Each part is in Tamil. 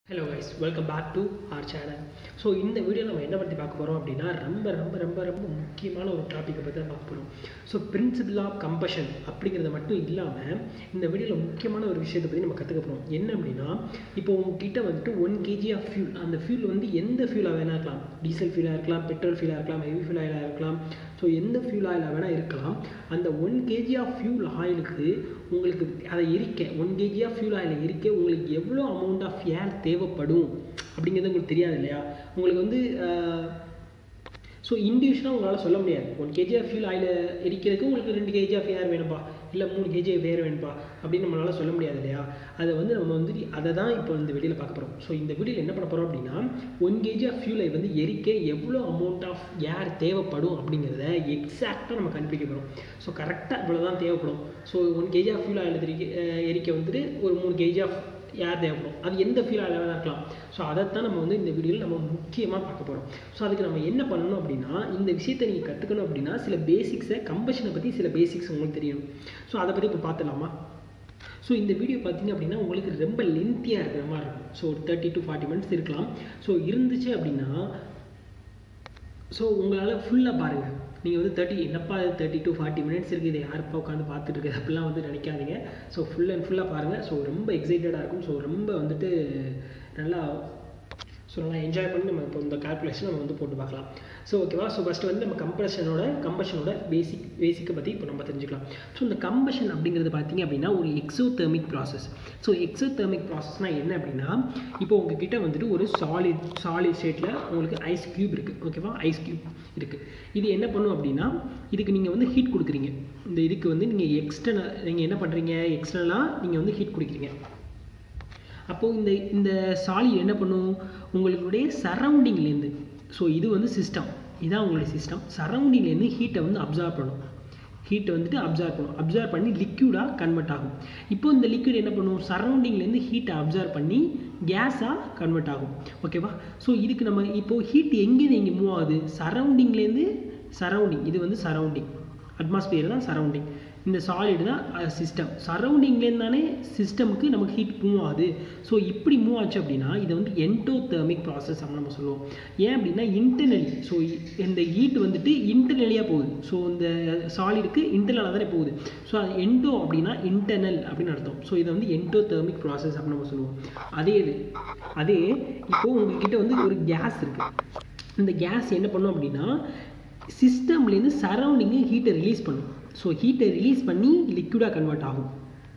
hello guys welcome back to our channel so இந்த வீடியோ நம்ம என்ன பற்றி பார்க்க போகிறோம் அப்படின்னா ரொம்ப ரொம்ப ரொம்ப ரொம்ப முக்கியமான ஒரு டாப்பிக்கை பற்றி தான் பார்க்க போகிறோம் ஸோ பிரின்சிபல் ஆஃப் கம்பஷன் அப்படிங்கிறது மட்டும் இல்லாமல் இந்த வீடியோவில் முக்கியமான ஒரு விஷயத்தை பற்றி நம்ம கற்றுக்க போகிறோம் என்ன அப்படின்னா இப்போ உங்ககிட்ட வந்துட்டு ஒன் கேஜி ஆஃப் ஃபியூல் அந்த ஃபியூல் வந்து எந்த ஃபியூலாக வேணா இருக்கலாம் டீசல் ஃபியூலாக இருக்கலாம் பெட்ரோல் ஃபியூலாக இருக்கலாம் ஹெவி ஃபியூல் ஆயிலாக இருக்கலாம் ஸோ எந்த ஃபியூல் ஆயிலாக வேணால் இருக்கலாம் அந்த ஒன் கேஜி ஆஃப் ஃபியூல் ஆயிலுக்கு உங்களுக்கு அதை எரிக்க one KG of fuel oil எரிக்க உங்களுக்கு எவ்வளோ அமௌண்ட் ஆஃப் ஏர் தேவைப்படும் அப்படிங்கிறது உங்களுக்கு தெரியாது இல்லையா உங்களுக்கு வந்து ஸோ இண்டிவிஜுவலாக உங்களால் சொல்ல முடியாது one KG of fuel oil எரிக்கிறதுக்கு உங்களுக்கு ரெண்டு கேஜி ஆஃப் ஏர் வேணும்பா இல்லை மூணு கேஜி வேர் வேணும்பா அப்படின்னு நம்மளால் சொல்ல முடியாது இல்லையா அதை வந்து நம்ம வந்து அதை தான் இப்போ இந்த வீடியோவில் பார்க்க போகிறோம் ஸோ இந்த வீடியோவில் என்ன பண்ண போகிறோம் அப்படின்னா ஒன் கேஜி ஆஃப் ஃபியூலை வந்து எரிக்க எவ்வளோ அமௌண்ட் ஆஃப் ஏர் தேவைப்படும் அப்படிங்கிறத எக்ஸாக்டாக நம்ம கண்டுபிடிக்க போகிறோம் ஸோ கரெக்டாக இவ்வளோ தான் தேவைப்படும் so one KG of fuel oil எரிக்க எரிக்க வந்துட்டு ஒரு மூணு கேஜி ஆஃப் யார் தேவைப்படும் அது எந்த ஃபீல் ஆகலாம் இருக்கலாம் ஸோ அதைத்தான் நம்ம வந்து இந்த வீடியோவில் நம்ம முக்கியமாக பார்க்க போகிறோம் ஸோ அதுக்கு நம்ம என்ன பண்ணணும் அப்படின்னா இந்த விஷயத்தை நீங்கள் கற்றுக்கணும் அப்படின்னா சில பேசிக்ஸை கம்பஷனை பற்றி சில பேசிக்ஸ் உங்களுக்கு தெரியணும் ஸோ அதை பற்றி இப்போ பார்த்துலாமா ஸோ இந்த வீடியோ பார்த்தீங்க அப்படின்னா உங்களுக்கு ரொம்ப லென்த்தியாக இருக்கிற மாதிரி இருக்கும் ஸோ ஒரு தேர்ட்டி டு ஃபார்ட்டி மினிட்ஸ் இருக்கலாம் ஸோ இருந்துச்சு அப்படின்னா ஸோ உங்களால் ஃபுல்லாக பாருங்கள் நீங்கள் வந்து தேர்ட்டி என்னப்பா தேர்ட்டி டு ஃபார்ட்டி மினிட்ஸ் இருக்குது இதை யாருப்பா உட்காந்து பார்த்துட்டு இருக்குது அப்படிலாம் வந்து நினைக்காதீங்க ஸோ ஃபுல் அண்ட் ஃபுல்லாக பாருங்கள் ஸோ ரொம்ப எக்ஸைட்டடாக இருக்கும் ஸோ ரொம்ப வந்துட்டு நல்லா ஸோ நல்லா என்ஜாய் பண்ணி நம்ம இப்போ இந்த கால்குலேஷன் நம்ம வந்து போட்டு பார்க்கலாம் ஸோ ஓகேவா ஸோ ஃபஸ்ட்டு வந்து நம்ம கம்ப்ரெஷனோட கம்பஷனோட பேசிக் பேசிக்கை பற்றி இப்போ நம்ம தெரிஞ்சுக்கலாம் ஸோ இந்த கம்பஷன் அப்படிங்கிறது பார்த்தீங்க அப்படின்னா ஒரு எக்ஸோதெர்மிக் ப்ராசஸ் ஸோ எக்ஸோதெர்மிக் ப்ராசஸ்னால் என்ன அப்படின்னா இப்போ உங்ககிட்ட வந்துட்டு ஒரு சாலிட் சாலிட் ஸ்டேட்டில் உங்களுக்கு ஐஸ் க்யூப் இருக்குது ஓகேவா ஐஸ் க்யூப் இருக்குது இது என்ன பண்ணும் அப்படின்னா இதுக்கு நீங்கள் வந்து ஹீட் கொடுக்குறீங்க இந்த இதுக்கு வந்து நீங்கள் எக்ஸ்டர்னல் நீங்கள் என்ன பண்ணுறீங்க எக்ஸ்டர்னலாக நீங்கள் வந்து ஹீட் கொடுக்குறீங்க அப்போது இந்த இந்த சாலி என்ன பண்ணும் உங்களுடைய சரௌண்டிங்லேருந்து ஸோ இது வந்து சிஸ்டம் இதுதான் உங்களுடைய சிஸ்டம் சரௌண்டிங்லேருந்து ஹீட்டை வந்து அப்சார்ப் பண்ணும் ஹீட்டை வந்துட்டு அப்சார்ப் பண்ணும் அப்சார்ப் பண்ணி லிக்யூடாக கன்வெர்ட் ஆகும் இப்போ இந்த லிக்யூட் என்ன பண்ணும் சரௌண்டிங்லேருந்து ஹீட்டை அப்சார்ப் பண்ணி கேஸாக கன்வெர்ட் ஆகும் ஓகேவா ஸோ இதுக்கு நம்ம இப்போது ஹீட் எங்கேருந்து எங்கே மூவ் ஆகுது சரௌண்டிங்லேருந்து சரௌண்டிங் இது வந்து சரௌண்டிங் அட்மாஸ்பியர் தான் சரௌண்டிங் இந்த சாலிடு தான் சிஸ்டம் சரௌண்டிங்லேருந்து தானே சிஸ்டமுக்கு நமக்கு ஹீட் மூவ் ஆகுது ஸோ இப்படி மூவ் ஆச்சு அப்படின்னா இதை வந்து என்டோதெர்மிக் ப்ராசஸ் அப்படின்னு நம்ம சொல்லுவோம் ஏன் அப்படின்னா இன்டர்னலி ஸோ இந்த ஹீட் வந்துட்டு இன்டர்னலியாக போகுது ஸோ இந்த சாலிடுக்கு இன்டர்னலாக தானே போகுது ஸோ அது என்டோ அப்படின்னா இன்டர்னல் அப்படின்னு அர்த்தம் ஸோ இதை வந்து என்டோதெர்மிக் ப்ராசஸ் அப்படின்னு நம்ம சொல்லுவோம் அதே இது அதே இப்போது உங்ககிட்ட வந்து ஒரு கேஸ் இருக்குது இந்த கேஸ் என்ன பண்ணும் அப்படின்னா சிஸ்டம்லேருந்து சரௌண்டிங்கு ஹீட்டை ரிலீஸ் பண்ணும் ஸோ ஹீட்டை ரிலீஸ் பண்ணி லிக்விடாக கன்வெர்ட் ஆகும்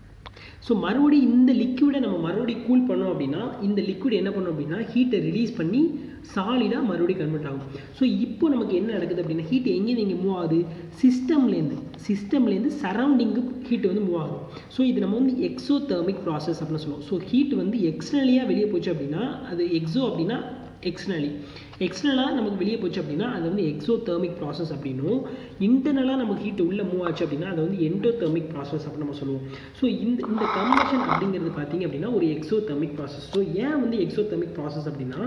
ஸோ மறுபடியும் இந்த லிக்விடை நம்ம மறுபடியும் கூல் பண்ணோம் அப்படின்னா இந்த லிக்விட் என்ன பண்ணும் அப்படின்னா ஹீட்டை ரிலீஸ் பண்ணி சாலிடாக மறுபடியும் கன்வெர்ட் ஆகும் ஸோ இப்போ நமக்கு என்ன நடக்குது அப்படின்னா ஹீட் எங்கேருந்து எங்கே மூவ் ஆகுது சிஸ்டம்லேருந்து சிஸ்டம்லேருந்து சரௌண்டிங்கு ஹீட் வந்து மூவ் ஆகுது ஸோ இது நம்ம வந்து எக்ஸோ தெர்மிக் ப்ராசஸ் அப்படின்னு சொல்லுவோம் ஸோ ஹீட் வந்து எக்ஸ்டர்னலியாக வெளியே போச்சு அப்படின்னா அது எக்ஸோ அப்படின்னா எக்ஸ்டர்னலி எக்ஸ்டர்னலாக நமக்கு வெளியே போச்சு அப்படின்னா அது வந்து எக்ஸோ தெர்மிக் ப்ராசஸ் அப்படின்னும் இன்டர்னலாக நமக்கு ஹீட் உள்ளே மூவ் ஆச்சு அப்படின்னா அது வந்து எண்டோ தெர்மிக் ப்ராசஸ் அப்படின்னு நம்ம சொல்லுவோம் ஸோ இந்த இந்த கம்பஷன் அப்படிங்கிறது பார்த்தீங்க அப்படின்னா ஒரு எக்ஸோ தெர்மிக் ப்ராசஸ் ஸோ ஏன் வந்து எக்ஸோ தெர்மிக் ப்ராசஸ் அப்படின்னா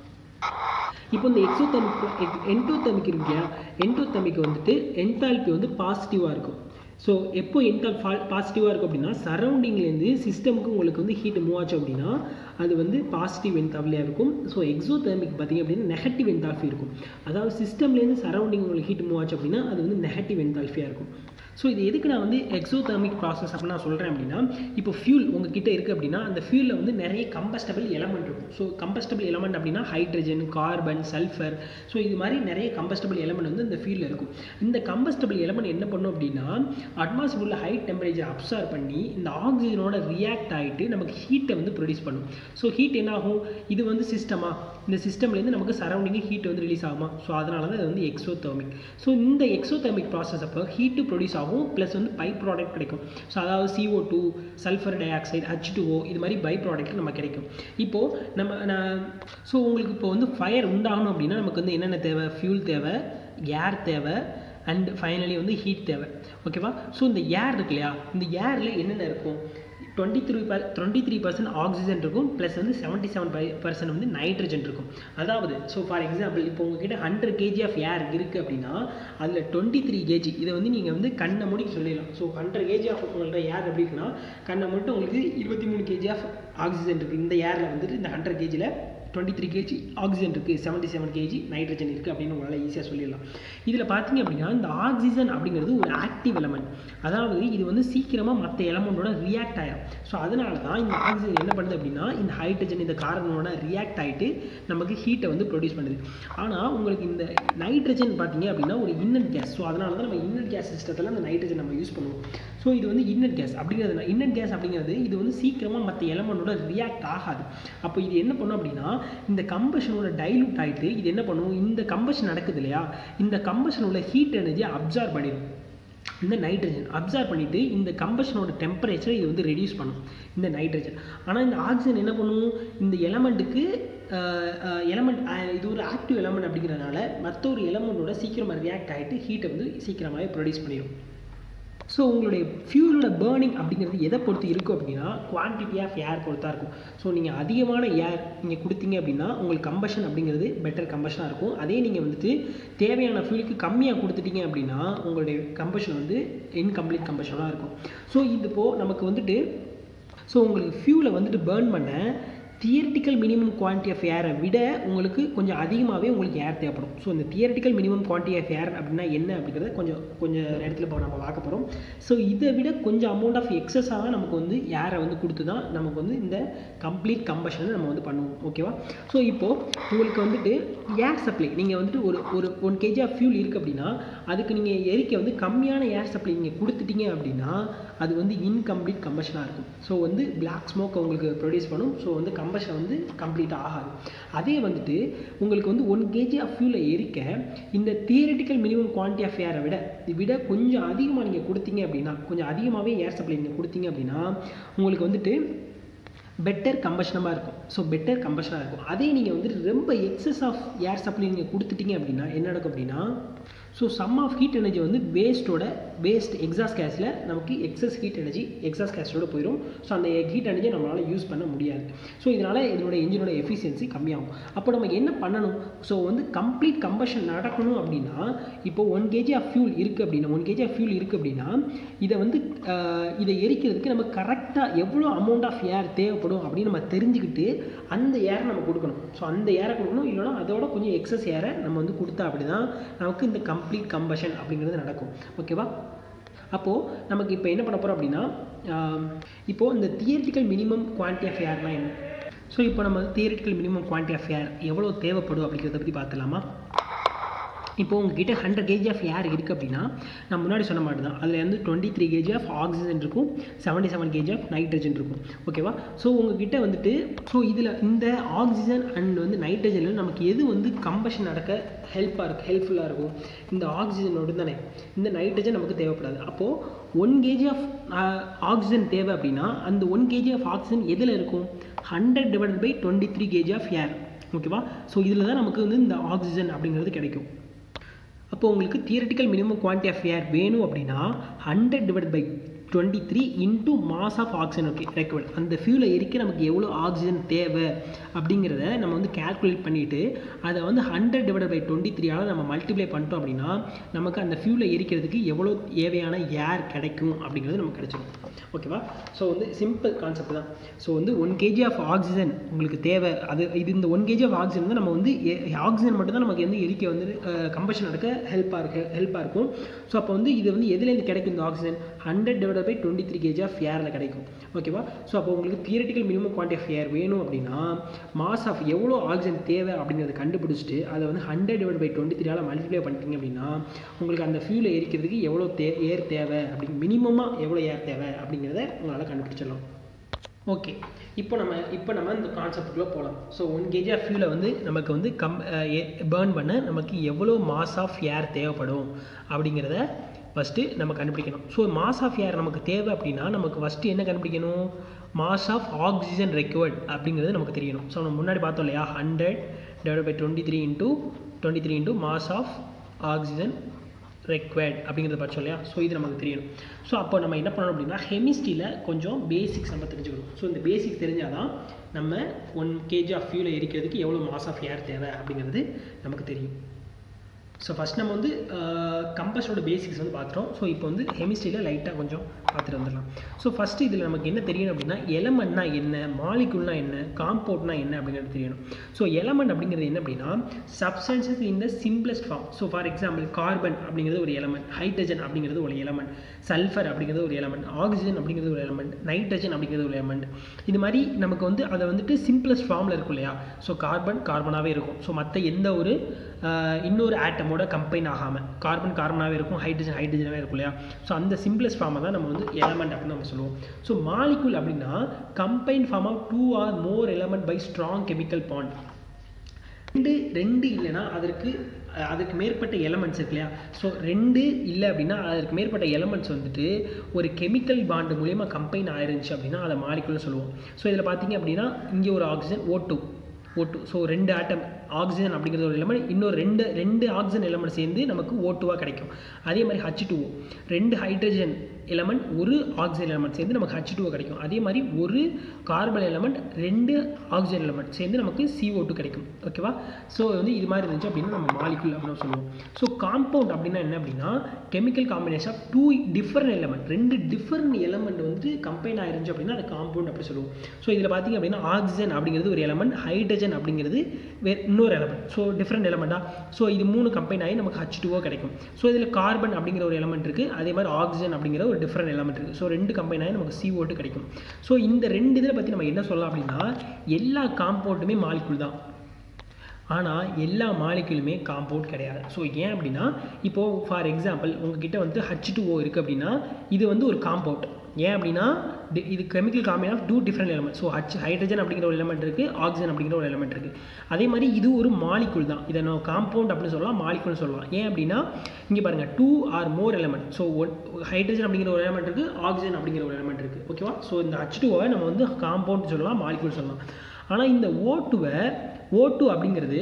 இப்போ இந்த எக்ஸோதெர்மிக் என்டோதெர்மிக் இருக்கு இல்லையா என்டோதெர்மிக் வந்துட்டு என்தால்பி வந்து பாசிட்டிவாக இருக்கும் ஸோ எப்போ என்தால் ஃபா பாசிட்டிவாக இருக்கும் அப்படின்னா சரௌண்டிங்லேருந்து சிஸ்டமுக்கு உங்களுக்கு வந்து ஹீட் மூவ் ஆச்சு அப்படின்னா அது வந்து பாசிட்டிவ் என்தால்பியாக இருக்கும் ஸோ எக்ஸோதெர்மிக் பார்த்தீங்க அப்படின்னா நெகட்டிவ் என்தால்ஃபி இருக்கும் அதாவது சிஸ்டம்லேருந்து சரௌண்டிங் உங்களுக்கு ஹீட் மூவ் ஆச்சு அப்படின்னா அது வந்து நெகட்டிவ் என்தால்ஃபியாக இருக்கும் ஸோ இது எதுக்கு நான் வந்து எக்ஸோதெர்மிக் ப்ராசஸ் அப்படின்னு நான் சொல்கிறேன் அப்படின்னா இப்போ ஃபியூல் உங்ககிட்ட இருக்குது அப்படின்னா அந்த ஃபியூலில் வந்து நிறைய கம்பஸ்டபிள் எலமெண்ட் இருக்கும் ஸோ கம்பஸ்டபிள் எலமெண்ட் அப்படின்னா ஹைட்ரஜன் கார்பன் சல்ஃபர் ஸோ இது மாதிரி நிறைய கம்பஸ்டபிள் எலமெண்ட் வந்து இந்த ஃபியூலில் இருக்கும் இந்த கம்பஸ்டபிள் எலமெண்ட் என்ன பண்ணும் அப்படின்னா அட்மாஸ்பியரில் ஹை டெம்பரேச்சர் அப்சர்வ் பண்ணி இந்த ஆக்சிஜனோட ரியாக்ட் ஆகிட்டு நமக்கு ஹீட்டை வந்து ப்ரொடியூஸ் பண்ணும் ஸோ ஹீட் என்ன ஆகும் இது வந்து சிஸ்டமா இந்த சிஸ்டம்லேருந்து நமக்கு சரௌண்டிங்கு ஹீட் வந்து ரிலீஸ் ஆகுமா ஸோ அதனால தான் இது வந்து எக்ஸோதெர்மிக் ஸோ இந்த எக்ஸோதெர்மிக் ப்ராசஸ் அப்போ ஹீட்டு ப்ரொடியூஸ் ஆகும் ப்ளஸ் வந்து பை ப்ராடக்ட் கிடைக்கும் ஸோ அதாவது CO two sulphur dioxide H two O இது மாதிரி பை ப்ராடக்ட் நம்ம கிடைக்கும் இப்போது நம்ம நான் ஸோ உங்களுக்கு இப்போ வந்து ஃபயர் உண்டாகணும் அப்படின்னா நமக்கு வந்து என்னென்ன தேவை ஃபியூல் தேவை ஏர் தேவை அண்ட் ஃபைனலி வந்து ஹீட் தேவை ஓகேவா ஸோ இந்த ஏர் இருக்கு இல்லையா இந்த ஏரில் என்னென்ன இருக்கும் twenty three per twenty three percent oxygen இருக்கும் ப்ளஸ் வந்து செவன்ட்டி செவன் பை பர்சன்ட் வந்து நைட்ரஜன் இருக்கும் அதாவது ஸோ ஃபார் எக்ஸாம்பிள் இப்போ உங்ககிட்ட ஹண்ட்ரட் கேஜி ஆஃப் ஏர் இருக்குது அப்படின்னா அதில் டுவெண்ட்டி த்ரீ கேஜி இதை வந்து நீங்கள் வந்து கண்ணை மூடி சொல்லிடலாம் ஸோ ஹண்ட்ரட் கேஜி ஆஃப் உங்கள்கிட்ட ஏர் எப்படி இருக்குன்னா கண்ணை மட்டும் உங்களுக்கு இருபத்தி மூணு கேஜி ஆஃப் ஆக்சிஜன் இருக்குது இந்த ஏரில் வந்துட்டு இந்த ஹண்ட்ரட் கேஜியில் டுவெண்ட்டி த்ரீ கேஜி ஆக்சிஜன் இருக்குது செவன்ட்டி செவன் கேஜி நைட்ரஜன் இருக்குது அப்படின்னு உங்களால் ஈஸியாக சொல்லிடலாம் இதில் பார்த்தீங்க அப்படின்னா இந்த ஆக்சிஜன் அப்படிங்கிறது ஒரு ஆக்டிவ் எலமெண்ட் அதாவது இது வந்து சீக்கிரமாக மற்ற எலமெண்ட்டோட ரியாக்ட் ஆகிடும் ஸோ அதனால தான் இந்த ஆக்சிஜன் என்ன பண்ணுது அப்படின்னா இந்த ஹைட்ரஜன் இந்த கார்பனோட ரியாக்ட் ஆகிட்டு நமக்கு ஹீட்டை வந்து ப்ரொடியூஸ் பண்ணுது ஆனால் உங்களுக்கு இந்த நைட்ரஜன் பார்த்தீங்க அப்படின்னா ஒரு இன்னட் கேஸ் ஸோ அதனால தான் நம்ம இன்னட் கேஸ் சிஸ்டத்தில் அந்த நைட்ரஜன் நம்ம யூஸ் பண்ணுவோம் ஸோ இது வந்து இன்னட் கேஸ் அப்படிங்கிறது இன்னட் கேஸ் அப்படிங்கிறது இது வந்து சீக்கிரமாக மற்ற எலமெண்ட்டோட ரியாக்ட் ஆகாது அப்போ இது என்ன பண்ணும் அப்படின்னா இந்த கம்பஷனோட டைலூட் ஆகிட்டு இது என்ன பண்ணும் இந்த கம்பஷன் நடக்குது இல்லையா இந்த கம்பஷனோட ஹீட் எனர்ஜியை அப்சார்ப் பண்ணிடும் இந்த நைட்ரஜன் அப்சார்ப் பண்ணிவிட்டு இந்த கம்பஷனோட டெம்பரேச்சரை இது வந்து ரெடியூஸ் பண்ணும் இந்த நைட்ரஜன் ஆனால் இந்த ஆக்சிஜன் என்ன பண்ணும் இந்த எலமெண்ட்டுக்கு எலமெண்ட் இது ஒரு ஆக்டிவ் எலமெண்ட் அப்படிங்கிறதுனால மற்ற ஒரு எலமெண்ட்டோட சீக்கிரமாக ரியாக்ட் ஆகிட்டு ஹீட்டை வந்து சீக்கிரமாகவே ப்ரொடியூஸ் பண்ணிடும் ஸோ உங்களுடைய ஃபியூலோட பேர்னிங் அப்படிங்கிறது எதை பொறுத்து இருக்கும் அப்படின்னா குவான்டிட்டி ஆஃப் ஏர் பொறுத்தா இருக்கும் ஸோ நீங்கள் அதிகமான ஏர் நீங்கள் கொடுத்தீங்க அப்படின்னா உங்களுக்கு கம்பஷன் அப்படிங்கிறது பெட்டர் கம்பஷனாக இருக்கும் அதே நீங்கள் வந்துட்டு தேவையான ஃபியூலுக்கு கம்மியாக கொடுத்துட்டீங்க அப்படின்னா உங்களுடைய கம்பஷன் வந்து இன்கம்ப்ளீட் கம்பஷனாக இருக்கும் ஸோ இது இப்போது நமக்கு வந்துட்டு ஸோ உங்களுக்கு ஃபியூலை வந்துட்டு பேர்ன் பண்ண தியரிட்டிக்கல் மினிமம் குவான்டிட்டி ஆஃப் ஏரை விட உங்களுக்கு கொஞ்சம் அதிகமாகவே உங்களுக்கு ஏர் தேவைப்படும் ஸோ இந்த theoretical minimum quantity of air அப்படின்னா என்ன அப்படிங்கிறத கொஞ்சம் கொஞ்சம் இடத்துல இப்போ நம்ம பார்க்க போகிறோம் ஸோ இதை விட கொஞ்சம் அமௌண்ட் ஆஃப் எக்ஸஸாக நமக்கு வந்து ஏரை வந்து கொடுத்து தான் நமக்கு வந்து இந்த கம்ப்ளீட் கம்பஷனை நம்ம வந்து பண்ணுவோம் ஓகேவா ஸோ இப்போது உங்களுக்கு வந்துட்டு ஏர் சப்ளை நீங்கள் வந்துட்டு ஒரு ஒரு ஒன் கேஜி ஆஃப் ஃபியூல் இருக்குது அப்படின்னா அதுக்கு நீங்கள் எரிக்க வந்து கம்மியான ஏர் சப்ளை நீங்கள் கொடுத்துட்டீங்க அப்படின்னா அது வந்து இன்கம்ப்ளீட் கம்பஷனாக இருக்கும் ஸோ வந்து பிளாக் ஸ்மோக் உங்களுக்கு ப்ரொடியூஸ் பண்ணும் ஸோ வந்து கம்பஷன் வந்து கம்ப்ளீட் ஆகாது அதே வந்துட்டு உங்களுக்கு வந்து ஒன் கேஜி ஆஃப் ஃபியூலை எரிக்க இந்த தியரிட்டிக்கல் மினிமம் குவான்டிட்டி ஆஃப் ஏரை விட விட கொஞ்சம் அதிகமாக நீங்கள் கொடுத்தீங்க அப்படின்னா கொஞ்சம் அதிகமாகவே ஏர் சப்ளை நீங்கள் கொடுத்தீங்க அப்படின்னா உங்களுக்கு வந்துட்டு பெட்டர் கம்பஷனமாக இருக்கும் ஸோ பெட்டர் கம்பஷனாக இருக்கும் அதே நீங்கள் வந்துட்டு ரொம்ப எக்ஸஸ் ஆஃப் ஏர் சப்ளை நீங்கள் கொடுத்துட்டீங்க அப்படின்னா என்ன நடக்கும் அப்படின்னா so some of heat energy வந்து வேஸ்ட்டோட வேஸ்ட் எக்ஸாஸ் கேஸில் நமக்கு எக்ஸஸ் ஹீட் எனர்ஜி எக்ஸாஸ் கேஸோட போயிடும் ஸோ அந்த ஹீட் எனர்ஜியை நம்மளால் யூஸ் பண்ண முடியாது ஸோ இதனால் இதனோட என்ஜினோட எஃபிஷியன்சி கம்மியாகும் அப்போ நம்ம என்ன பண்ணணும் ஸோ வந்து கம்ப்ளீட் கம்பஷன் நடக்கணும் அப்படின்னா இப்போ ஒன் கேஜி ஆஃப் ஃபியூல் இருக்குது அப்படின்னா ஒன் கேஜி ஆஃப் ஃபியூல் இருக்குது அப்படின்னா இதை வந்து இதை எரிக்கிறதுக்கு நம்ம கரெக்டாக எவ்வளோ அமௌண்ட் ஆஃப் ஏர் தேவைப்படும் அப்படின்னு நம்ம தெரிஞ்சுக்கிட்டு அந்த ஏரை நம்ம கொடுக்கணும் ஸோ அந்த ஏரை கொடுக்கணும் இல்லைனா அதோட கொஞ்சம் எக்ஸஸ் ஏரை நம்ம வந்து கொடுத்தா அப்படி தான் நமக்கு இந்த கம்ப்ளீட் கம்பஷன் அப்படிங்கிறது நடக்கும் ஓகேவா அப்போது நமக்கு இப்போ என்ன பண்ண போகிறோம் அப்படின்னா இப்போது இந்த தியரிட்டிக்கல் மினிமம் குவான்டிட்டி ஆஃப் ஏர்னால் என்ன ஸோ இப்போ நம்ம theoretical minimum quantity of air எவ்வளோ தேவைப்படும் அப்படிங்கிறத பற்றி பார்த்துலாமா இப்போ உங்ககிட்ட ஹண்ட்ரட் கேஜி ஆஃப் ஏர் இருக்குது அப்படின்னா நான் முன்னாடி சொன்ன மாதிரி தான் அதில் வந்து twenty three KG of oxygen இருக்கும் seventy seven KG of nitrogen இருக்கும் ஓகேவா ஸோ உங்ககிட்ட வந்துட்டு ஸோ இதில் இந்த ஆக்சிஜன் அண்ட் வந்து நைட்ரஜனில் நமக்கு எது வந்து கம்பஷன் நடக்க ஹெல்ப்பாக இருக்கும் ஹெல்ப்ஃபுல்லாக இருக்கும் இந்த ஆக்சிஜனோடு தானே இந்த நைட்ரஜன் நமக்கு தேவைப்படாது அப்போது ஒன் கேஜி ஆஃப் ஆக்சிஜன் தேவை அப்படின்னா அந்த ஒன் கேஜி ஆஃப் ஆக்சிஜன் எதில் இருக்கும் hundred divided by twenty three KG of air ஓகேவா ஸோ இதில் தான் நமக்கு வந்து இந்த ஆக்சிஜன் அப்படிங்கிறது கிடைக்கும் அப்போ உங்களுக்கு theoretical minimum quantity of air வேணும் அப்படின்னா hundred divide by twenty three into mass of oxygen okay required அந்த ஃபியூலை எரிக்க நமக்கு எவ்வளோ ஆக்சிஜன் தேவை அப்படிங்கிறத நம்ம வந்து கேல்குலேட் பண்ணிவிட்டு அதை வந்து ஹண்ட்ரட் டிவைட் பை டுவெண்ட்டி த்ரீயால் நம்ம மல்டிப்ளை பண்ணிட்டோம் அப்படின்னா நமக்கு அந்த ஃபியூலை எரிக்கிறதுக்கு எவ்வளோ தேவையான ஏர் கிடைக்கும் அப்படிங்கிறது நமக்கு கிடைச்சிடும் ஓகேவா ஸோ வந்து சிம்பிள் கான்செப்ட் தான் ஸோ வந்து ஒன் கேஜி ஆஃப் ஆக்சிஜன் உங்களுக்கு தேவை அது இது இந்த ஒன் கேஜி ஆஃப் ஆக்சிஜன் வந்து நம்ம வந்து ஆக்சிஜன் மட்டும் தான் நமக்கு வந்து எரிக்க வந்து கம்பஷன் நடக்க ஹெல்ப்பாக இருக்கு ஹெல்ப்பாக இருக்கும் ஸோ அப்போ வந்து இது வந்து எதுலேருந்து கிடைக்கும் இந்த oxygen hundred divide by twenty three KG of ஏரில் கிடைக்கும் ஓகேவா ஸோ அப்போ உங்களுக்கு theoretical minimum quantity of air வேணும் அப்படின்னா மாஸ் ஆஃப் எவ்வளோ ஆக்சிஜன் தேவை அப்படிங்கிறத கண்டுபிடிச்சிட்டு அதை வந்து ஹண்ட்ரட் டிவைட் பை டுவெண்ட்டி த்ரீயால் மல்டிப்ளை பண்ணிட்டீங்க அப்படின்னா உங்களுக்கு அந்த ஃபியூலை எரிக்கிறதுக்கு எவ்வளோ தே ஏர் தேவை அப்படி மினிமமாக எவ்வளோ ஏர் தேவை அப்படிங்கிறத உங்களால் கண்டுபிடிச்சிடலாம் ஓகே இப்போ நம்ம இப்போ நம்ம இந்த கான்செப்டுக்குள்ளே போகலாம் ஸோ ஒன் கேஜி ஆஃப் ஃபியூலை வந்து நமக்கு வந்து கம் பேர்ன் பண்ண நமக்கு எவ்வளோ மாஸ் ஆஃப் ஏர் தேவைப்படும் அப்படிங்கிறத ஃபஸ்ட்டு நம்ம கண்டுபிடிக்கணும் ஸோ மாஸ் ஆஃப் ஏர் நமக்கு தேவை அப்படின்னா நமக்கு ஃபஸ்ட்டு என்ன கண்டுபிடிக்கணும் மாஸ் ஆஃப் ஆக்சிஜன் ரெக்வர்ட் அப்படிங்கிறது நமக்கு தெரியணும் ஸோ நம்ம முன்னாடி பார்த்தோம் இல்லையா hundred divide by twenty three into twenty three into mass of oxygen required அப்படிங்கிறத படிச்சோம் இல்லையா ஸோ இது நமக்கு தெரியணும் ஸோ அப்போ நம்ம என்ன பண்ணணும் அப்படின்னா கெமிஸ்ட்ரியில் கொஞ்சம் பேசிக்ஸ் நம்ம தெரிஞ்சுக்கணும் ஸோ இந்த பேசிக் தெரிஞ்சால் தான் நம்ம ஒன் கேஜி ஆஃப் ஃபியூலை எரிக்கிறதுக்கு எவ்வளோ மாஸ் ஆஃப் ஏர் தேவை அப்படிங்கிறது நமக்கு தெரியும் ஸோ ஃபஸ்ட் நம்ம வந்து கம்பஸோட பேசிக்ஸ் வந்து பார்த்துட்டோம் ஸோ இப்போ வந்து ஹெமிஸ்ட்ரியில் லைட்டாக கொஞ்சம் பார்த்துட்டு வந்துடலாம் ஸோ ஃபஸ்ட்டு இதில் நமக்கு என்ன தெரியணும் அப்படின்னா எலமெண்ட்னா என்ன மாலிகுல்னா என்ன காம்பவுண்ட்னா என்ன அப்படிங்கிறது தெரியணும் ஸோ எலமெண்ட் அப்படிங்கிறது என்ன அப்படின்னா substances in the simplest form so for example carbon அப்படிங்கிறது ஒரு எலமெண்ட் ஹைட்ரஜன் அப்படிங்கிறது ஒரு எலமெண்ட் சல்ஃபர் அப்படிங்கிறது ஒரு எலமெண்ட் ஆக்சிஜன் அப்படிங்கிறது ஒரு எலமெண்ட் நைட்ரஜன் அப்படிங்கிறது ஒரு எலமெண்ட் இது மாதிரி நமக்கு வந்து அதை வந்துட்டு சிம்பிளஸ்ட் ஃபார்மில் இருக்கும் இல்லையா ஸோ கார்பன் கார்பனாகவே இருக்கும் ஸோ மற்ற எந்த ஒரு இன்னொரு ஆட்டமோட கம்பைன் ஆகாமல் கார்பன் கார்பனாகவே இருக்கும் ஹைட்ரஜன் ஹைட்ரஜனாகவே இருக்கும் இல்லையா ஸோ அந்த சிம்பிளஸ்ட் ஃபார்மை தான் நம்ம வந்து எலமெண்ட் அப்படின்னு நம்ம சொல்லுவோம் ஸோ மாலிகுல் அப்படின்னா combine form of two or more element by strong chemical bond ரெண்டு ரெண்டு இல்லைன்னா அதற்கு அதுக்கு மேற்பட்ட எலமெண்ட்ஸ் இருக்கு இல்லையா ஸோ ரெண்டு இல்லை அப்படின்னா அதற்கு மேற்பட்ட எலமெண்ட்ஸ் வந்துட்டு ஒரு கெமிக்கல் பாண்டு மூலியமாக கம்பைன் ஆயிருந்துச்சு அப்படின்னா அதை மாலிகுல்னு சொல்லுவோம் ஸோ இதில் பார்த்தீங்க அப்படின்னா இங்கே ஒரு oxygen O two O two so ரெண்டு ஆட்டம் ஆக்சிஜன் அப்படிங்கிறது ஒரு எலமெண்ட் இன்னொரு ரெண்டு ரெண்டு ஆக்சிஜன் எலமெண்ட் சேர்ந்து நமக்கு ஓ டூவாக கிடைக்கும் அதே மாதிரி ஹச் டூ ரெண்டு ஹைட்ரஜன் எலமெண்ட் ஒரு ஆக்சிஜன் எலமெண்ட் சேர்ந்து நமக்கு ஹச் டூ கிடைக்கும் அதே மாதிரி ஒரு கார்பன் எலமெண்ட் ரெண்டு ஆக்சிஜன் எலமெண்ட் சேர்ந்து நமக்கு CO2 டூ கிடைக்கும் ஓகேவா ஸோ வந்து இது மாதிரி இருந்துச்சு அப்படின்னா நம்ம மாலிகுல் அப்படின்னு சொல்லுவோம் ஸோ காம்பவுண்ட் அப்படின்னா என்ன அப்படின்னா chemical combination of two different element ரெண்டு டிஃபரெண்ட் எலமெண்ட் வந்து கம்பைன் ஆயிருந்துச்சு அப்படின்னா அது காம்பவுண்ட் அப்படி சொல்லுவோம் ஸோ இதில் பார்த்தீங்க அப்படின்னா ஆக்சிஜன் அப்படிங்கிறது ஒரு எலமெண்ட் ஹைட்ரஜன் அப்படிங்கிறது வேறு இன்னொரு எலமெண்ட் ஸோ டிஃப்ரெண்ட் எலமெண்ட்டா ஸோ இது மூணு கம்பைன் ஆகி நமக்கு ஹச் டூவோ கிடைக்கும் ஸோ இதில் கார்பன் அப்படிங்கிற ஒரு எலமெண்ட் இருக்குது அதே மாதிரி ஆக்சிஜன் அப்படிங்கிற ஒரு டிஃப்ரெண்ட் எலமெண்ட் இருக்குது ஸோ ரெண்டு கம்பைன் ஆகி நமக்கு CO2 டூ கிடைக்கும் ஸோ இந்த ரெண்டு இதில் பற்றி நம்ம என்ன சொல்லலாம் அப்படின்னா எல்லா காம்பவுண்டுமே மாலிகுல் தான் ஆனால் எல்லா மாலிகுலுமே காம்பவுண்ட் கிடையாது ஸோ ஏன் அப்படின்னா இப்போது ஃபார் எக்ஸாம்பிள் உங்ககிட்ட வந்து ஹச் டூ ஓ இருக்குது அப்படின்னா இது வந்து ஒரு காம்பவுண்ட் ஏன் அப்படின்னா டி- இது chemical combination of two different element so H hydrogen அப்படிங்கிற ஒரு எலமெண்ட் இருக்குது ஆக்சிஜன் அப்படிங்கிற ஒரு எலமெண்ட் இருக்குது அதே மாதிரி இது ஒரு மாலிகுல் தான் இதை நம்ம காம்பவுண்ட் அப்படின்னு சொல்லலாம் மாலிகுல்னு சொல்லலாம் ஏன் அப்படின்னா இங்கே பாருங்கள் two or more element so one hydrogen அப்படிங்கிற ஒரு எலமெண்ட் இருக்குது ஆக்சிஜன் அப்படிங்கிற ஒரு எலமெண்ட் இருக்குது ஓகேவா ஸோ இந்த ஹச் டூவை நம்ம வந்து காம்பவுண்ட் சொல்லலாம் மாலிகுல் சொல்லலாம் ஆனால் இந்த ஓ டூவை ஓ டூ அப்படிங்கிறது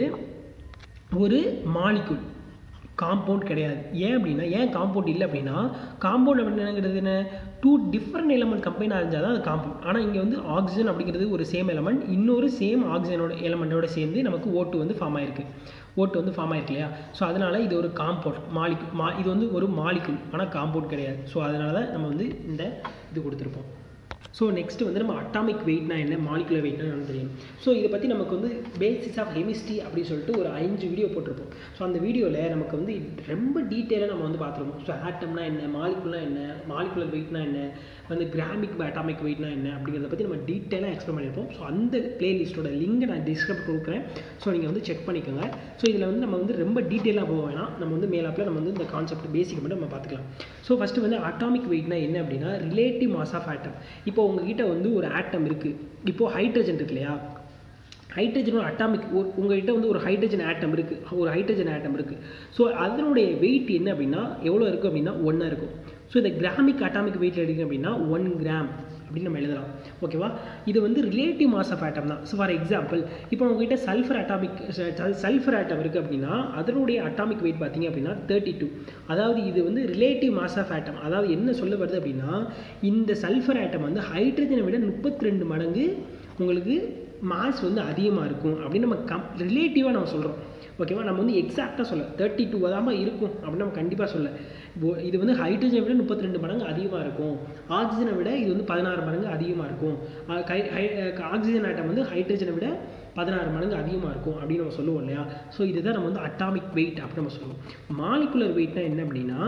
ஒரு மாலிகுல் காம்பவுண்ட் கிடையாது ஏன் அப்படின்னா ஏன் காம்பவுண்ட் இல்லை அப்படின்னா காம்பவுண்ட் அப்படிங்கிறது என்ன டூ டிஃப்ரெண்ட் எலமெண்ட் கம்பைன் இருந்தால் தான் அது காம்பவுண்ட் ஆனால் இங்கே வந்து ஆக்சிஜன் அப்படிங்கிறது ஒரு சேம் எலமெண்ட் இன்னொரு சேம் ஆக்சிஜனோட எலமெண்ட்டோட சேர்ந்து நமக்கு ஓட்டு வந்து ஃபார்ம் ஆயிருக்கு ஓட்டு வந்து ஃபார்ம் ஆயிருக்கு இல்லையா ஸோ அதனால் இது ஒரு காம்பவுண்ட் மாலிகு மா இது வந்து ஒரு மாலிகுல் ஆனால் காம்பவுண்ட் கிடையாது ஸோ அதனால தான் நம்ம வந்து இந்த இது கொடுத்துருப்போம் ஸோ நெக்ஸ்ட் வந்து நம்ம அட்டாமிக் வெயிட்னா என்ன மாலிகுலர் வெயிட்னா என்னன்னு தெரியும் ஸோ இதை பற்றி நமக்கு வந்து பேசிக்ஸ் ஆஃப் கெமிஸ்ட்ரி அப்படின்னு சொல்லிட்டு ஒரு அஞ்சு வீடியோ போட்டிருப்போம் ஸோ அந்த வீடியோவில் நமக்கு வந்து ரொம்ப டீட்டெயிலாக நம்ம வந்து பார்த்துருப்போம் ஸோ ஆட்டம்னா என்ன மாலிகுல்னா என்ன மாலிகுலர் வெயிட்னா என்ன வந்து கிராமிக் அட்டாமிக் வெயிட்னா என்ன அப்படிங்கிறத பற்றி நம்ம டீட்டெயிலாக எக்ஸ்பிளைன் பண்ணியிருப்போம் ஸோ அந்த பிளேலிஸ்ட்டோட லிங்கை நான் டிஸ்கிரிப் கொடுக்குறேன் ஸோ நீங்கள் வந்து செக் பண்ணிக்கோங்க ஸோ இதில் வந்து நம்ம வந்து ரொம்ப டீட்டெயிலாக போக வேணாம் நம்ம வந்து மேலாப்பில் நம்ம வந்து இந்த கான்செப்ட் பேசிக் மட்டும் நம்ம பார்த்துக்கலாம் ஸோ ஃபஸ்ட்டு வந்து அட்டாமிக் வெயிட்னா என்ன அப்படின்னா ரிலேட்டிவ் மாஸ் ஆஃப் ஆட்டம் இப்போ உங்ககிட்ட வந்து ஒரு ஆட்டம் இருக்குது இப்போது ஹைட்ரஜன் இருக்கு இல்லையா ஹைட்ரஜனோட அட்டாமிக் உங்ககிட்ட வந்து ஒரு ஹைட்ரஜன் ஆட்டம் இருக்குது ஒரு ஹைட்ரஜன் ஆட்டம் இருக்குது ஸோ அதனுடைய வெயிட் என்ன அப்படின்னா எவ்வளோ இருக்குது அப்படின்னா ஒன்றா இருக்கும் ஸோ இந்த கிராமிக் அட்டாமிக் வெயிட் எடுங்க அப்படின்னா ஒன் கிராம் அப்படின்னு நம்ம எழுதலாம் ஓகேவா இது வந்து ரிலேட்டிவ் மாஸ் ஆஃப் ஆட்டம் தான் ஸோ ஃபார் எக்ஸாம்பிள் இப்போ உங்ககிட்ட சல்ஃபர் அட்டாமிக் சல்ஃபர் ஆட்டம் இருக்குது அப்படின்னா அதனுடைய அட்டாமிக் வெயிட் பார்த்தீங்க அப்படின்னா தேர்ட்டி டூ அதாவது இது வந்து ரிலேட்டிவ் மாஸ் ஆஃப் ஆட்டம் அதாவது என்ன சொல்ல வருது அப்படின்னா இந்த சல்ஃபர் ஆட்டம் வந்து ஹைட்ரஜனை விட முப்பத்தி ரெண்டு மடங்கு உங்களுக்கு மாஸ் வந்து அதிகமாக இருக்கும் அப்படின்னு நம்ம கம் ரிலேட்டிவாக நம்ம சொல்கிறோம் ஓகேவா நம்ம வந்து எக்ஸாக்டாக சொல்ல தேர்ட்டி டூ தான் இருக்கும் அப்படின்னு நம்ம கண்டிப்பாக சொல்ல இப்போ இது வந்து ஹைட்ரஜனை விட முப்பத்தி ரெண்டு மடங்கு அதிகமாக இருக்கும் ஆக்சிஜனை விட இது வந்து பதினாறு மடங்கு அதிகமாக இருக்கும் ஆ- கை- ஹை- ஆக்சிஜன் ஆட்டம் வந்து ஹைட்ரஜனை விட பதினாறு மடங்கு அதிகமாக இருக்கும் அப்படின்னு நம்ம சொல்லுவோம் இல்லையா ஸோ இதுதான் நம்ம வந்து அட்டாமிக் வெயிட் அப்படின்னு நம்ம சொல்லுவோம் மாலிகுலர் வெயிட்னா என்ன அப்படின்னா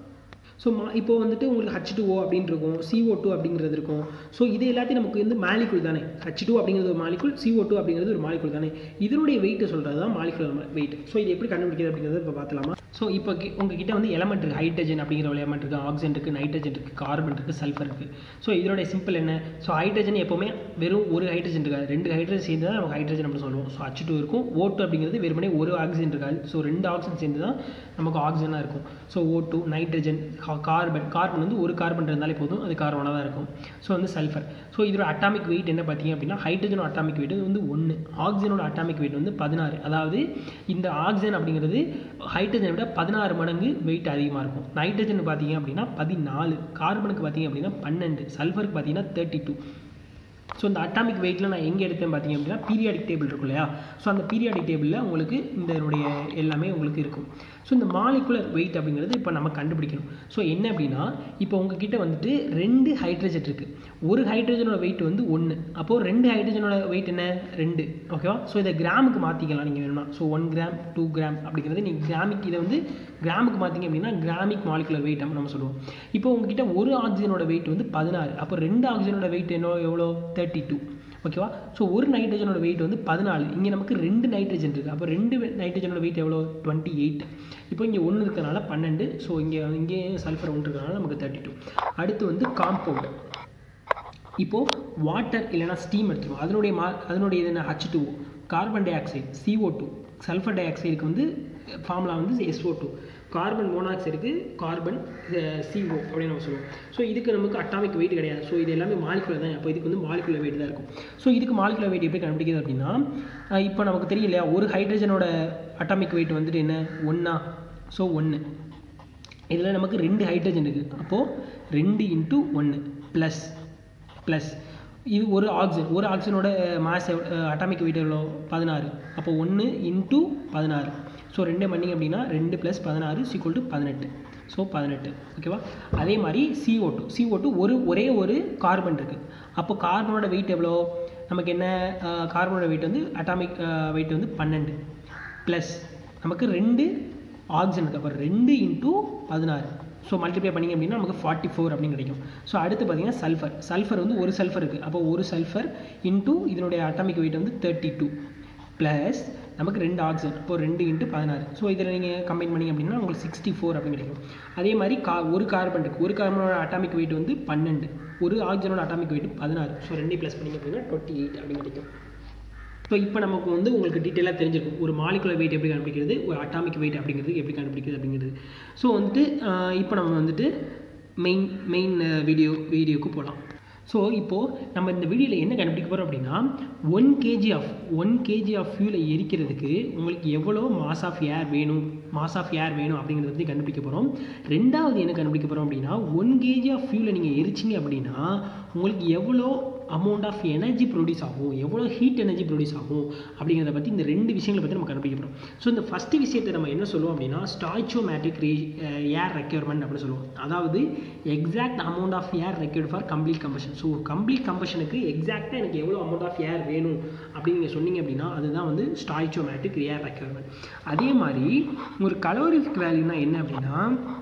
ஸோ மா இப்போ வந்துட்டு உங்களுக்கு ஹச் டூ ஓ அப்படின்னு இருக்கும் CO2 டூ அப்படிங்கிறது இருக்கும் ஸோ இது எல்லாத்தையும் நமக்கு வந்து மாலிகுல் தானே ஹச் டூ அப்படிங்கிறது ஒரு மாலிகுல் CO2 டூ அப்படிங்கிறது ஒரு மாலிகுல் தானே இதனுடைய வெயிட்டை சொல்கிறது தான் மாலிகுலர் வெயிட் ஸோ இது எப்படி கண்டுபிடிக்கிறது அப்படிங்கிறத இப்போ பார்த்துலாமா ஸோ இப்போ கி- உங்ககிட்ட வந்து எலமெண்ட் இருக்குது ஹைட்ரஜன் அப்படிங்கிற ஒரு எலமெண்ட் இருக்குது ஆக்சிஜன் இருக்குது நைட்ரஜன் இருக்குது கார்பன் இருக்குது சல்ஃபர் இருக்குது ஸோ இதனுடைய சிம்பிள் என்ன ஸோ ஹைட்ரஜன் எப்போவுமே வெறும் ஒரு ஹைட்ரஜன் இருக்காது ரெண்டு ஹைட்ரஜன் சேர்ந்து தான் நமக்கு ஹைட்ரஜன் அப்படின்னு சொல்லுவோம் ஸோ ஹச் டூ இருக்கும் ஓ டூ அப்படிங்கிறது வெறுமனே ஒரு ஆக்சிஜன் இருக்காது ஸோ ரெண்டு ஆக்சிஜன் சேர்ந்து தான் நமக்கு ஆக்சிஜனாக இருக்கும் so O two nitrogen carbon carbon வந்து ஒரு கார்பன் இருந்தாலே போதும் அது கார்பனாக தான் இருக்கும் ஸோ வந்து சல்ஃபர் ஸோ இதோட அட்டாமிக் வெயிட் என்ன பார்த்தீங்க அப்படின்னா ஹைட்ரஜனோட அட்டாமிக் வெயிட் வந்து ஒன்று ஆக்சிஜனோட அட்டாமிக் வெயிட் வந்து பதினாறு அதாவது இந்த ஆக்சிஜன் அப்படிங்கிறது ஹைட்ரஜனை விட பதினாறு மடங்கு வெயிட் அதிகமாக இருக்கும் நைட்ரஜன் பார்த்தீங்க அப்படின்னா பதினாலு கார்பனுக்கு பார்த்தீங்க அப்படின்னா பன்னெண்டு சல்ஃபருக்கு பார்த்தீங்கன்னா தேர்ட்டி டூ ஸோ இந்த அட்டாமிக் வெயிட்டில் நான் எங்கே எடுத்தேன் பார்த்தீங்க அப்படின்னா பீரியாடிக் டேபிள் இருக்கும் இல்லையா ஸோ அந்த பீரியாடிக் டேபிளில் உங்களுக்கு இதனுடைய எல்லாமே உங்களுக்கு இருக்கும் ஸோ இந்த மாலிகுலர் வெயிட் அப்படிங்கிறது இப்போ நம்ம கண்டுபிடிக்கணும் ஸோ என்ன அப்படின்னா இப்போ உங்ககிட்ட வந்துட்டு ரெண்டு ஹைட்ரஜன் இருக்குது ஒரு ஹைட்ரஜனோட வெயிட் வந்து ஒன்று அப்போது ரெண்டு ஹைட்ரஜனோட வெயிட் என்ன ரெண்டு ஓகேவா ஸோ இதை கிராமுக்கு மாற்றிக்கலாம் நீங்கள் வேணும்னா so one gram two gram அப்படிங்கிறது நீங்கள் கிராமிக் இதை வந்து கிராமுக்கு மாற்றிங்க அப்படின்னா கிராமிக் மாலிகுலர் வெயிட் அப்படின்னு நம்ம சொல்லுவோம் இப்போ உங்ககிட்ட ஒரு ஆக்சிஜனோட வெயிட் வந்து பதினாறு அப்போ ரெண்டு ஆக்சிஜனோட வெயிட் என்ன எவ்வளோ தேர்ட்டி டூ ஓகேவா ஸோ ஒரு நைட்ரஜனோட வெயிட் வந்து பதினாலு இங்கே நமக்கு ரெண்டு நைட்ரஜன் இருக்குது அப்போ ரெண்டு நைட்ரஜனோட வெயிட் எவ்வளோ டுவெண்ட்டி எயிட் இப்போ இங்கே ஒன்று இருக்கிறனால பன்னெண்டு ஸோ இங்கே இங்கே சல்ஃபர் ஒன்று இருக்கிறனால நமக்கு தேர்ட்டி டூ அடுத்து வந்து காம்பவுண்ட் இப்போது வாட்டர் இல்லைனா ஸ்டீம் எடுத்துருவோம் அதனுடைய மா அதனுடைய இது என்ன H two carbon dioxide C O two sulphur டை ஆக்சைடுக்கு வந்து ஃபார்முலா வந்து எஸ்ஓ டூ கார்பன் மோனாக்சைடுக்கு கார்பன் சிஓ அப்படின்னு நம்ம சொல்லுவோம் ஸோ இதுக்கு நமக்கு அட்டாமிக் வெயிட் கிடையாது ஸோ இது எல்லாமே மாலிகுலர் தான் அப்போ இதுக்கு வந்து மாலிகுலர் வெயிட் தான் இருக்கும் ஸோ இதுக்கு மாலிகுலர் வெயிட் எப்படி கண்டுபிடிக்கிறது அப்படின்னா இப்போ நமக்கு தெரியும் இல்லையா ஒரு ஹைட்ரஜனோட அட்டாமிக் வெயிட் வந்துட்டு என்ன ஒன்றா ஸோ ஒன்று இதில் நமக்கு ரெண்டு ஹைட்ரஜன் இருக்குது அப்போது ரெண்டு இன்ட்டு ஒன்று ப்ளஸ் ப்ளஸ் இது ஒரு ஆக்சிஜன் ஒரு ஆக்சிஜனோட மாஸ் அட்டாமிக் வெயிட் எவ்வளோ பதினாறு அப்போ ஒன்று இன்ட்டு பதினாறு ஸோ ரெண்டு பண்ணிங்க அப்படின்னா ரெண்டு ப்ளஸ் பதினாறு சீக்குவல் டு பதினெட்டு ஸோ பதினெட்டு ஓகேவா அதே மாதிரி சிஓ டூ சிஓ டூ ஒரு ஒரே ஒரு கார்பன் இருக்குது அப்போ கார்பனோட வெயிட் எவ்வளோ நமக்கு என்ன கார்பனோட வெயிட் வந்து அட்டாமிக் வெயிட் வந்து பன்னெண்டு ப்ளஸ் நமக்கு ரெண்டு ஆக்சிஜன் இருக்குது அப்போ ரெண்டு இன்ட்டு பதினாறு ஸோ மல்டிப்ளை பண்ணிங்க அப்படின்னா நமக்கு ஃபார்ட்டி ஃபோர் அப்படின்னு கிடைக்கும் ஸோ அடுத்து பார்த்தீங்கன்னா சல்ஃபர் சல்ஃபர் வந்து ஒரு சல்ஃபர் இருக்குது அப்போ ஒரு சல்ஃபர் இன்ட்டு இதனுடைய அட்டாமிக் வெயிட் வந்து தேர்ட்டி டூ ப்ளஸ் நமக்கு ரெண்டு ஆக்சிஜன் இப்போ ரெண்டு இன்ட்டு பதினாறு ஸோ இதில் நீங்கள் கம்பைன் பண்ணிங்க அப்படின்னா உங்களுக்கு சிக்ஸ்டி ஃபோர் அப்படின்னு கிடைக்கும் அதே மாதிரி கா ஒரு கார்பன் இருக்குது ஒரு கார்பனோட அட்டாமிக் வெயிட் வந்து பன்னெண்டு ஒரு ஆக்சிஜனோட அட்டாமிக் வெயிட் பதினாறு ஸோ ரெண்டு ப்ளஸ் பண்ணிங்க அப்படின்னா டுவெண்ட்டி எயிட் அப்படின்னு கிடைக்கும் ஸோ இப்போ நமக்கு வந்து உங்களுக்கு டீட்டெயிலாக தெரிஞ்சிருக்கும் ஒரு மாலிகுலர் வெயிட் எப்படி கண்டுபிடிக்கிறது ஒரு அட்டாமிக் வெயிட் அப்படிங்கிறது எப்படி கண்டுபிடிக்கிறது அப்படிங்கிறது ஸோ வந்துட்டு இப்போ நம்ம வந்துட்டு மெயின் மெயின் வீடியோ வீடியோக்கு போகலாம் ஸோ இப்போது நம்ம இந்த வீடியோவில் என்ன கண்டுபிடிக்க போகிறோம் அப்படின்னா one KG of one KG of ஃபியூலை எரிக்கிறதுக்கு உங்களுக்கு எவ்வளோ மாஸ் ஆஃப் ஏர் வேணும் மாஸ் ஆஃப் ஏர் வேணும் அப்படிங்கிறத பற்றி கண்டுபிடிக்க போகிறோம் ரெண்டாவது என்ன கண்டுபிடிக்க போகிறோம் அப்படின்னா ஒன் கேஜி ஆஃப் ஃபியூலை நீங்கள் எரிச்சிங்க அப்படின்னா உங்களுக்கு எவ்வளோ அமௌண்ட் ஆஃப் எனர்ஜி ப்ரொடியூஸ் ஆகும் எவ்வளோ ஹீட் எனர்ஜி ப்ரொடியூஸ் ஆகும் அப்படிங்கிறத பற்றி இந்த ரெண்டு விஷயங்களை பற்றி நம்ம கண்டுபிடிக்க போகிறோம் ஸோ இந்த ஃபஸ்ட்டு விஷயத்தை நம்ம என்ன சொல்லுவோம் அப்படின்னா ஸ்டாய்ச்சோமேட்டிக் ரே ஏர் ரெக்யர்மெண்ட் அப்படின்னு சொல்லுவோம் அதாவது exact amount of air required for complete combustion so complete கம்பஷனுக்கு எக்ஸாக்டாக எனக்கு எவ்வளோ அமௌண்ட் ஆஃப் ஏர் வேணும் அப்படின்னு நீங்கள் சொன்னீங்க அப்படின்னா அதுதான் வந்து ஸ்டாய்ச்சோமேட்டிக் ஏர் ரெக்யர்மெண்ட் அதே மாதிரி ஒரு கலோரிஃபிக் வேல்யூனா என்ன அப்படின்னா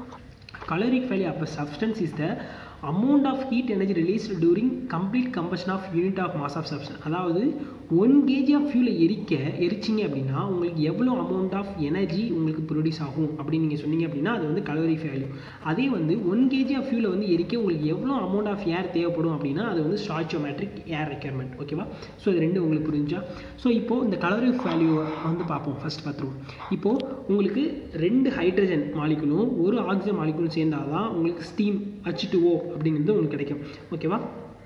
caloric value of a substance is the amount of heat energy released during complete combustion of unit of mass of substance அதாவது ஒன் கேஜி ஆஃப் ஃபியூலை எரிக்க எரிச்சிங்க அப்படின்னா உங்களுக்கு எவ்வளோ அமௌண்ட் ஆஃப் எனர்ஜி உங்களுக்கு ப்ரொடியூஸ் ஆகும் அப்படின்னு நீங்கள் சொன்னீங்க அப்படின்னா அது வந்து கலோரி வேல்யூ அதே வந்து ஒன் கேஜி ஆஃப் ஃபியூலை வந்து எரிக்க உங்களுக்கு எவ்வளோ அமௌண்ட் ஆஃப் ஏர் தேவைப்படும் அப்படின்னா அது வந்து ஸ்டாய்ச்சோமேட்ரிக் ஏர் ரெக்யர்மெண்ட் ஓகேவா ஸோ இது ரெண்டு உங்களுக்கு புரிஞ்சா ஸோ இப்போது இந்த கலோரி வேல்யூ வந்து பார்ப்போம் ஃபஸ்ட் பார்த்துருவோம் இப்போது உங்களுக்கு ரெண்டு ஹைட்ரஜன் மாலிகுலும் ஒரு ஆக்சிஜன் மாலிகுலும் சேர்ந்தால் தான் உங்களுக்கு ஸ்டீம் ஹச் டூ ஓ அப்படிங்கிறது உங்களுக்கு கிடைக்கும் ஓகேவா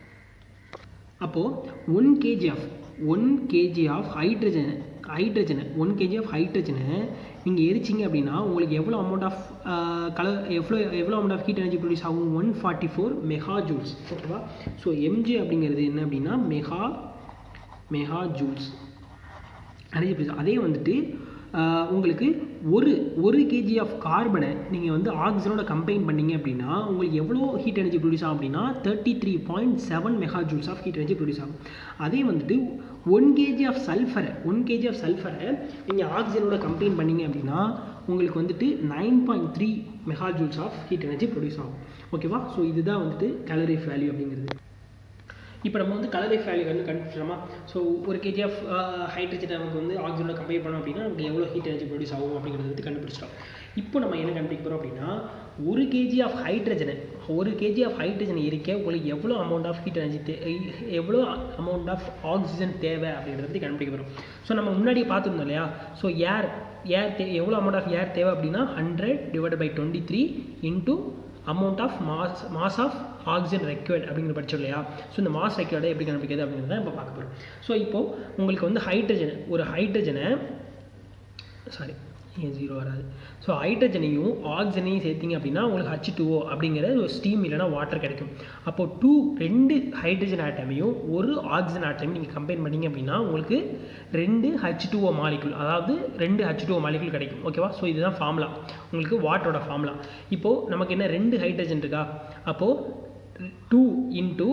அப்போது one KG of one KG of hydrogen ஹைட்ரஜனை ஒன் கேஜி ஆஃப் ஹைட்ரஜனை நீங்கள் எரிச்சிங்க அப்படின்னா உங்களுக்கு எவ்வளோ அமௌண்ட் ஆஃப் கலர் எவ்வளோ எவ்வளோ amount of heat energy produce ஆகும் one forty four mega joules ஓகேவா ஸோ எம்ஜி அப்படிங்கிறது என்ன அப்படின்னா mega mega joules energy produce அதே வந்துட்டு உங்களுக்கு ஒரு ஒரு கேஜி ஆஃப் கார்பனை நீங்கள் வந்து ஆக்சிஜனோட கம்பைன் பண்ணிங்க அப்படின்னா உங்களுக்கு எவ்வளோ ஹீட் எனர்ஜி ப்ரொடியூஸ் ஆகும் அப்படின்னா thirty three point seven mega joules of heat energy produce ஆகும் அதே வந்துட்டு ஒன் கேஜி ஆஃப் சல்ஃபரை ஒன் கேஜி ஆஃப் சல்ஃபரை நீங்கள் ஆக்சிஜனோட கம்பைன் பண்ணிங்க அப்படின்னா உங்களுக்கு வந்துட்டு nine point three mega joules of heat energy produce ஆகும் ஓகேவா ஸோ இதுதான் வந்துட்டு கலரி வேல்யூ அப்படிங்கிறது இப்போ நம்ம வந்து கலரை வேல்யூ வந்து கண்டுபிடிச்சோமா ஸோ ஒரு கேஜி ஆஃப் ஹைட்ரஜன் நமக்கு வந்து ஆக்சிஜனோட கம்பேர் பண்ணோம் அப்படின்னா நமக்கு எவ்வளோ ஹீட் எனர்ஜி ப்ரொடியூஸ் ஆகும் அப்படிங்கிறத வந்து கண்டுபிடிச்சிட்டோம் இப்போ நம்ம என்ன கண்டுபிடிக்க போகிறோம் அப்படின்னா ஒரு கேஜி ஆஃப் ஹைட்ரஜனை ஒரு கேஜி ஆஃப் ஹைட்ரஜனை எரிக்க உங்களுக்கு எவ்வளோ அமௌண்ட் ஆஃப் ஹீட் எனர்ஜி தே எவ்வளோ அமௌண்ட் ஆஃப் ஆக்சிஜன் தேவை அப்படிங்கிறத பற்றி கண்டுபிடிக்க போகிறோம் ஸோ நம்ம முன்னாடி பார்த்துருந்தோம் இல்லையா ஸோ ஏர் ஏர் தே எவ்வளோ அமௌண்ட் ஆஃப் ஏர் தேவை அப்படின்னா hundred divide by twenty three into amount of mass mass of oxygen required அப்படிங்கிற படிச்சோம் இல்லையா ஸோ இந்த மாஸ் ரெக்வயர்டை எப்படி கண்டுபிடிக்கிறது அப்படிங்கிறத இப்போ பார்க்க போகிறோம் ஸோ இப்போது உங்களுக்கு வந்து ஹைட்ரஜன் ஒரு ஹைட்ரஜனை சாரி ஏன் ஜீரோ வராது ஸோ ஹைட்ரஜனையும் ஆக்சிஜனையும் சேர்த்திங்க அப்படின்னா உங்களுக்கு ஹச் டூஓ அப்படிங்கிற ஒரு ஸ்டீம் இல்லைனா வாட்டர் கிடைக்கும் அப்போது டூ ரெண்டு ஹைட்ரஜன் ஆட்டமையும் ஒரு ஆக்சிஜன் ஆட்டமையும் நீங்கள் கம்பைன் பண்ணிங்க அப்படின்னா உங்களுக்கு ரெண்டு ஹச் டூஓ மாலிகுல் அதாவது ரெண்டு ஹச் டூஓ மாலிகுல் கிடைக்கும் ஓகேவா ஸோ இதுதான் ஃபார்முலா உங்களுக்கு வாட்டரோட ஃபார்முலா இப்போது நமக்கு என்ன ரெண்டு ஹைட்ரஜன் இருக்கா அப்போது டூ இன்ட்டு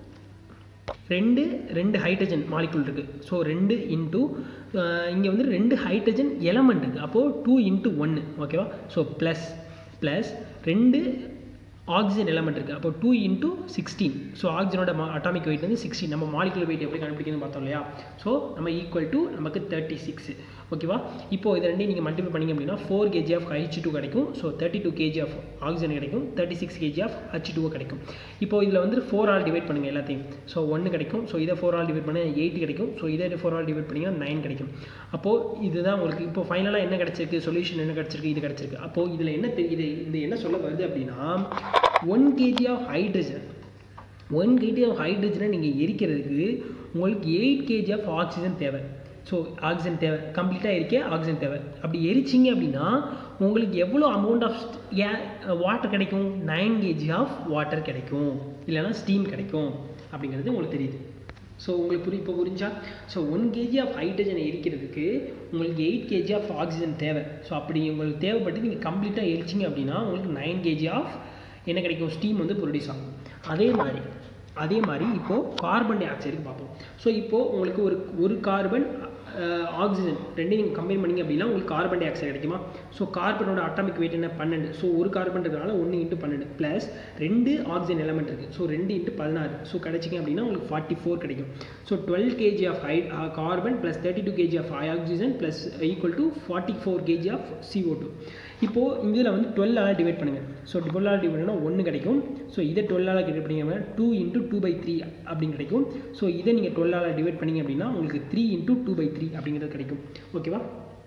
ரெண்டு ரெண்டு ஹைட்ரஜன் மாலிகுல் இருக்குது ஸோ ரெண்டு இன்ட்டு இங்கே வந்து ரெண்டு ஹைட்ரஜன் எலமெண்ட் இருக்குது அப்போது டூ இன்ட்டு ஒன்று ஓகேவா ஸோ ப்ளஸ் ப்ளஸ் ரெண்டு ஆக்சிஜன் எலமெண்ட் இருக்குது அப்போ டூ இன்ட்டு சிக்ஸ்டீன் ஸோ ஆக்சிஜனோட அட்டாமிக் வெயிட் வந்து சிக்ஸ்டீன் நம்ம மாலிகுலர் வெயிட் எப்படி கண்டுபிடிக்கணும்னு பார்த்தோம் இல்லையா ஸோ நம்ம ஈக்குவல் டு நமக்கு தேர்ட்டி சிக்ஸ் ஓகேவா இப்போ இது ரெண்டையும் நீங்கள் மல்டிபிள் பண்ணிங்க அப்படின்னா four K G of H two கிடைக்கும் so thirty two K G of oxygen கிடைக்கும் thirty six KG of H two கிடைக்கும் இப்போ இதில் வந்து ஃபோர் ஆல் டிவைட் பண்ணுங்கள் எல்லாத்தையும் ஸோ ஒன்று கிடைக்கும் ஸோ இதை ஃபோர் ஆல் டிவைட் பண்ண எயிட் கிடைக்கும் ஸோ இதை ஃபோர் ஆல் டிவைட் பண்ணிங்கன்னா நைன் கிடைக்கும் அப்போது இதுதான் உங்களுக்கு இப்போ ஃபைனலாக என்ன கிடச்சிருக்கு சொல்யூஷன் என்ன கிடச்சிருக்கு இது கிடச்சிருக்கு அப்போது இதில் என்ன தெரியுது இது என்ன சொல்ல வருது அப்படின்னா one KG of hydrogen one KG of ஹைட்ரஜனை நீங்கள் எரிக்கிறதுக்கு உங்களுக்கு எயிட் கேஜி ஆஃப் ஆக்சிஜன் தேவை ஸோ ஆக்சிஜன் தேவை கம்ப்ளீட்டாக எரிக்க ஆக்சிஜன் தேவை அப்படி எரிச்சிங்க அப்படின்னா உங்களுக்கு எவ்வளோ அமௌண்ட் ஆஃப் ஏ வாட்டர் கிடைக்கும் நைன் கேஜி ஆஃப் வாட்டர் கிடைக்கும் இல்லைனா ஸ்டீம் கிடைக்கும் அப்படிங்கிறது உங்களுக்கு தெரியுது ஸோ உங்களுக்கு புரி இப்போ புரிஞ்சா ஸோ ஒன் கேஜி ஆஃப் ஹைட்ரஜனை எரிக்கிறதுக்கு உங்களுக்கு எயிட் கேஜி ஆஃப் ஆக்சிஜன் தேவை ஸோ அப்படி உங்களுக்கு தேவைப்பட்டு நீங்கள் கம்ப்ளீட்டாக எரிச்சிங்க அப்படின்னா உங்களுக்கு நைன் கேஜி ஆஃப் என்ன கிடைக்கும் ஸ்டீம் வந்து ப்ரொடியூஸ் ஆகும் அதே மாதிரி அதே மாதிரி இப்போது கார்பன் டை ஆக்சைடுக்கு பார்ப்போம் ஸோ இப்போது உங்களுக்கு ஒரு ஒரு கார்பன் ஆக்சிஜன் ரெண்டையும் நீங்கள் கம்பைன் பண்ணிங்க அப்படின்னா உங்களுக்கு கார்பன் டை ஆக்சைடு கிடைக்குமா ஸோ கார்பனோட அட்டாமிக் வெயிட் என்ன பன்னெண்டு ஸோ ஒரு கார்பன் இருக்கிறனால ஒன்று இன்ட்டு பன்னெண்டு ப்ளஸ் ரெண்டு ஆக்சிஜன் எலமெண்ட் இருக்குது ஸோ ரெண்டு இன்ட்டு பதினாறு ஸோ கிடைச்சிங்க அப்படின்னா உங்களுக்கு ஃபார்ட்டி ஃபோர் கிடைக்கும் so twelve K G of high carbon plus thirty two K G of oxygen plus equal to forty four K G of C O two இப்போது இதில் வந்து டுவெல்லால் டிவைட் பண்ணுங்கள் ஸோ டுவெல்லால் டிவைட் பண்ணால் ஒன்று கிடைக்கும் ஸோ இதை டுவெல்லால் டிவைட் பண்ணிங்க two into two by three அப்படின்னு கிடைக்கும் ஸோ இதை நீங்கள் டுவெல்லால் டிவைட் பண்ணிங்க அப்படின்னா உங்களுக்கு three into two by three அப்படிங்கிறது கிடைக்கும் ஓகேவா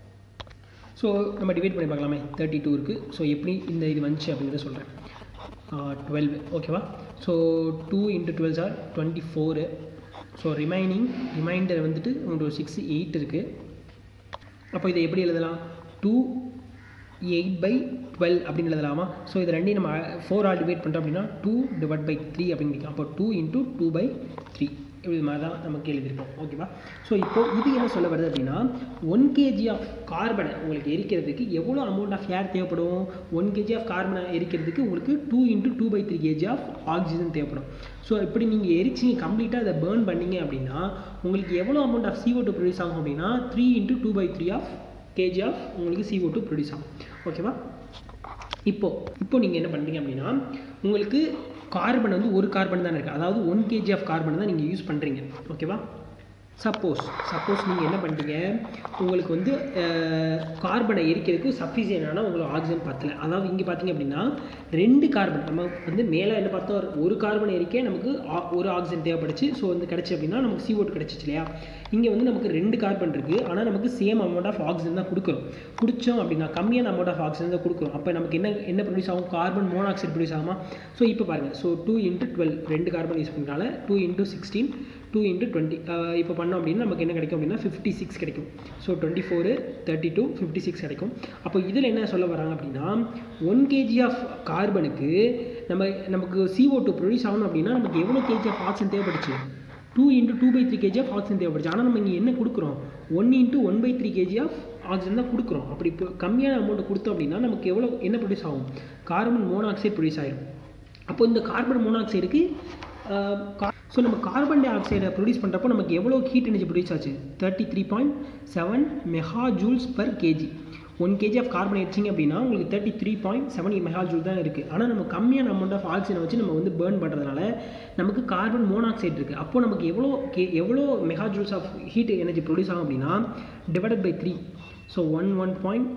ஸோ நம்ம டிவைட் பண்ணி பார்க்கலாமே தேர்ட்டி டூ இருக்குது ஸோ எப்படி இந்த இது வந்துச்சு அப்படிங்கிறத சொல்கிறேன் டுவெல் ஓகேவா so two into twelve sir twenty four so remaining remainder வந்துட்டு உங்களுக்கு சிக்ஸ் எயிட் இருக்குது அப்போ இதை எப்படி எழுதலாம் டூ எயிட் பை டுவெல் அப்படின்னு எழுதலாமா ஸோ இது ரெண்டையும் நம்ம ஃபோர் ஆல் டிவைட் பண்ணுறோம் அப்படின்னா டூ டிவைட் பை த்ரீ அப்படின்னு கிடைக்கும் அப்போ two into two by three இது மாதிரி தான் நமக்கு எழுதியிருக்கோம் ஓகேவா ஸோ இப்போ இது என்ன சொல்ல வருது அப்படின்னா ஒன் கேஜி ஆஃப் கார்பனை உங்களுக்கு எரிக்கிறதுக்கு எவ்வளோ அமௌண்ட் ஆஃப் ஏர் தேவைப்படும் ஒன் கேஜி ஆஃப் கார்பனை எரிக்கிறதுக்கு உங்களுக்கு two into two by three KG of oxygen தேவைப்படும் ஸோ இப்படி நீங்கள் எரிச்சிங்க கம்ப்ளீட்டாக அதை பேர்ன் பண்ணீங்க அப்படின்னா உங்களுக்கு எவ்வளோ amount of CO2 two produce ஆகும் அப்படின்னா three into two by three of K G of உங்களுக்கு CO2 டூ ப்ரொடியூஸ் ஆகும் ஓகேவா இப்போ இப்போ நீங்கள் என்ன பண்ணுறீங்க அப்படின்னா உங்களுக்கு கார்பன் வந்து ஒரு கார்பன் தானே இருக்குது அதாவது ஒன் கேஜி ஆஃப் கார்பன் தான் நீங்கள் யூஸ் பண்ணுறீங்க ஓகேவா சப்போஸ் சப்போஸ் நீங்கள் என்ன பண்ணுறீங்க உங்களுக்கு வந்து கார்பனை எரிக்கிறதுக்கு சஃபிஷியனான உங்களுக்கு ஆக்சிஜன் பத்தல அதாவது இங்கே பார்த்தீங்க அப்படின்னா ரெண்டு கார்பன் நம்ம வந்து மேலே என்ன பார்த்தோம் ஒரு கார்பனை எரிக்க நமக்கு ஆ- ஒரு ஆக்சிஜன் தேவைப்படுச்சு ஸோ வந்து கிடச்சி அப்படின்னா நமக்கு CO2 கிடச்சிச்சு இல்லையா இங்கே வந்து நமக்கு ரெண்டு கார்பன் இருக்குது ஆனால் நமக்கு சேம் அமௌண்ட் ஆஃப் ஆக்சிஜன் தான் கொடுக்குறோம் குடித்தோம் அப்படின்னா கம்மியான அமௌண்ட் ஆஃப் ஆக்சிஜன் தான் கொடுக்குறோம் அப்போ நமக்கு என்ன என்ன ப்ரொடியூஸ் ஆகும் கார்பன் மோனாக்சைடு ப்ரொடியூஸ் ஆகுமா ஸோ இப்போ பாருங்கள் ஸோ டூ இன்ட்டு டுவெல் ரெண்டு கார்பன் யூஸ் பண்ணுறனால two into sixteen two into twenty இப்போ பண்ணோம் அப்படின்னா நமக்கு என்ன கிடைக்கும் அப்படின்னா ஃபிஃப்டி சிக்ஸ் கிடைக்கும் so twenty four thirty two fifty six கிடைக்கும் அப்போ இதில் என்ன சொல்ல வராங்க அப்படின்னா ஒன் கேஜி ஆஃப் கார்பனுக்கு நம்ம நமக்கு CO2 டூ ப்ரொடியூஸ் ஆகணும் அப்படின்னா நமக்கு எவ்வளோ கேஜி ஆஃப் ஆக்சிஜன் தேவைப்படுச்சு two into two by three KG of oxygen தேவைப்படுச்சு ஆனால் நம்ம இங்கே என்ன கொடுக்குறோம் one into one by three KG of oxygen தான் கொடுக்குறோம் அப்படி இப்போ கம்மியான அமௌண்ட் கொடுத்தோம் அப்படின்னா நமக்கு எவ்வளோ என்ன ப்ரொடியூஸ் ஆகும் கார்பன் மோனாக்சைடு ப்ரொடியூஸ் ஆயிடும் அப்போ இந்த கார்பன் மோனாக்சைடுக்கு ஸோ நம்ம கார்பன் டை ஆக்சைடை ப்ரொடியூஸ் பண்ணுறப்போ நமக்கு எவ்வளோ ஹீட் எனர்ஜி ப்ரொடியூஸ் ஆச்சு thirty three point seven mega joules per K G one KG of carbon எடுத்தீங்க அப்படின்னா உங்களுக்கு thirty three point seven mega joule தான் இருக்குது ஆனால் நம்ம கம்மியான அமௌண்ட் ஆஃப் ஆக்சிஜனை வச்சு நம்ம வந்து பேர்ன் பண்ணுறதுனால நமக்கு கார்பன் மோனாக்சைடு இருக்குது அப்போ நமக்கு எவ்வளோ கே எவ்வளோ mega joules of heat energy produce ஆகும் அப்படின்னா divided by three so one one point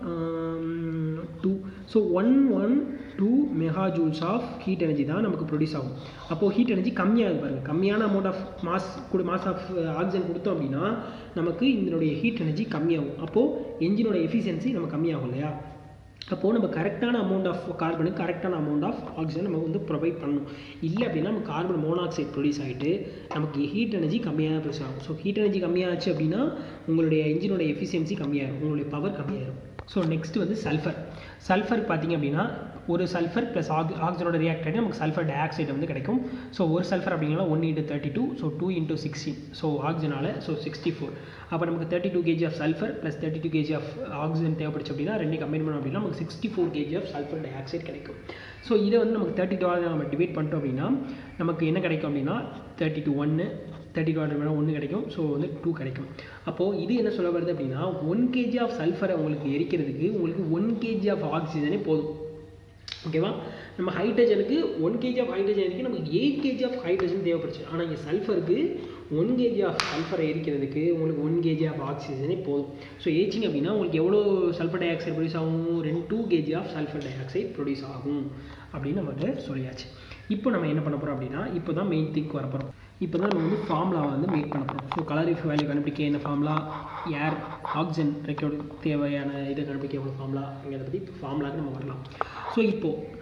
two so one one two mega joules of heat energy தான் நமக்கு ப்ரொடியூஸ் ஆகும் அப்போது ஹீட் எனர்ஜி கம்மியாகுது பாருங்கள் கம்மியான அமௌண்ட் ஆஃப் மாஸ் கொடு மாஸ் ஆஃப் ஆக்சிஜன் கொடுத்தோம் அப்படின்னா நமக்கு இதனுடைய ஹீட் எனர்ஜி கம்மியாகும் அப்போது என்ஜினோட எஃபிஷியன்சி நம்ம கம்மியாகும் இல்லையா அப்போது நம்ம கரெக்டான அமௌண்ட் ஆஃப் கார்பனுக்கு கரெக்டான அமௌண்ட் ஆஃப் ஆக்சிஜன் நம்ம வந்து ப்ரொவைட் பண்ணணும் இல்லை அப்படின்னா நம்ம கார்பன் மோனாக்சைடு ப்ரொடியூஸ் ஆகிட்டு நமக்கு ஹீட் எனர்ஜி கம்மியாக ப்ரொடியூஸ் ஆகும் ஸோ ஹீட் எனர்ஜி கம்மியாச்சு அப்படின்னா உங்களுடைய என்ஜினோட எஃபிஷியன்சி கம்மியாகும் உங்களுடைய பவர் கம்மியாயிரும் ஸோ நெக்ஸ்ட் வந்து சல்ஃபர் சல்ஃபர் பார்த்தீங்க அப்படின்னா ஒரு சல்ஃபர் ப்ளஸ் ஆக் ஆக்சிஜனோட ரியாக்ட் ஆகி நமக்கு சல்ஃபர் டை ஆக்சைடு வந்து கிடைக்கும் ஸோ ஒரு சல்ஃபர் அப்படிங்கன்னா one into thirty two so two into sixteen so ஆக்சிஜனால் ஸோ சிக்ஸ்டி ஃபோர் அப்போ நமக்கு thirty two K G of sulphur plus thirty two K G of oxygen தேவைப்படுச்சு அப்படின்னா ரெண்டு கம்பைன் பண்ணோம் அப்படின்னா நமக்கு sixty four K G of sulphur dioxide கிடைக்கும் ஸோ இதை வந்து நமக்கு தேர்ட்டி டாலர் நம்ம டிவைட் பண்ணிட்டோம் அப்படின்னா நமக்கு என்ன கிடைக்கும் அப்படின்னா தேர்ட்டி டூ ஒன்று தேர்ட்டி டாலர் வேணால் ஒன்று கிடைக்கும் ஸோ வந்து டூ கிடைக்கும் அப்போது இது என்ன சொல்ல வருது அப்படின்னா ஒன் கேஜி ஆஃப் சல்ஃபரை உங்களுக்கு எரிக்கிறதுக்கு உங்களுக்கு ஒன் கேஜி ஆஃப் ஆக்சிஜனே போதும் ஓகேவா நம்ம ஹைட்ரஜனுக்கு ஒன் கேஜி ஆஃப் ஹைட்ரஜன் எரிக்க நமக்கு எயிட் கேஜி ஆஃப் ஹைட்ரஜன் தேவைப்படுச்சு ஆனால் இங்கே சல்ஃபருக்கு ஒன் கேஜி ஆஃப் சல்ஃபரை எரிக்கிறதுக்கு உங்களுக்கு ஒன் கேஜி ஆஃப் ஆக்சிஜனே போதும் ஸோ ஏச்சிங் அப்படின்னா உங்களுக்கு எவ்வளோ சல்ஃபர் டை ஆக்சைடு ப்ரொடியூஸ் ஆகும் ரெண்டு two K G of sulphur dioxide produce ஆகும் அப்படின்னு நமக்கு சொல்லியாச்சு இப்போ நம்ம என்ன பண்ண போகிறோம் அப்படின்னா இப்போ தான் மெயின் திங்க் வர போகிறோம் இப்போ தான் நம்ம வந்து ஃபார்முலா வந்து மேக் பண்ண போகிறோம் ஸோ கலரிஃப் வேல்யூ கண்டுபிடிக்க என்ன ஃபார்முலா ஏர் ஆக்சிஜன் ரெக்கோர்டு தேவையான இதை கண்டுபிடிக்க எவ்வளோ ஃபார்முலா அப்படிங்கிறத பற்றி இப்போ ஃபார்முலாக்கு நம்ம வரலாம் ஸோ இப்போது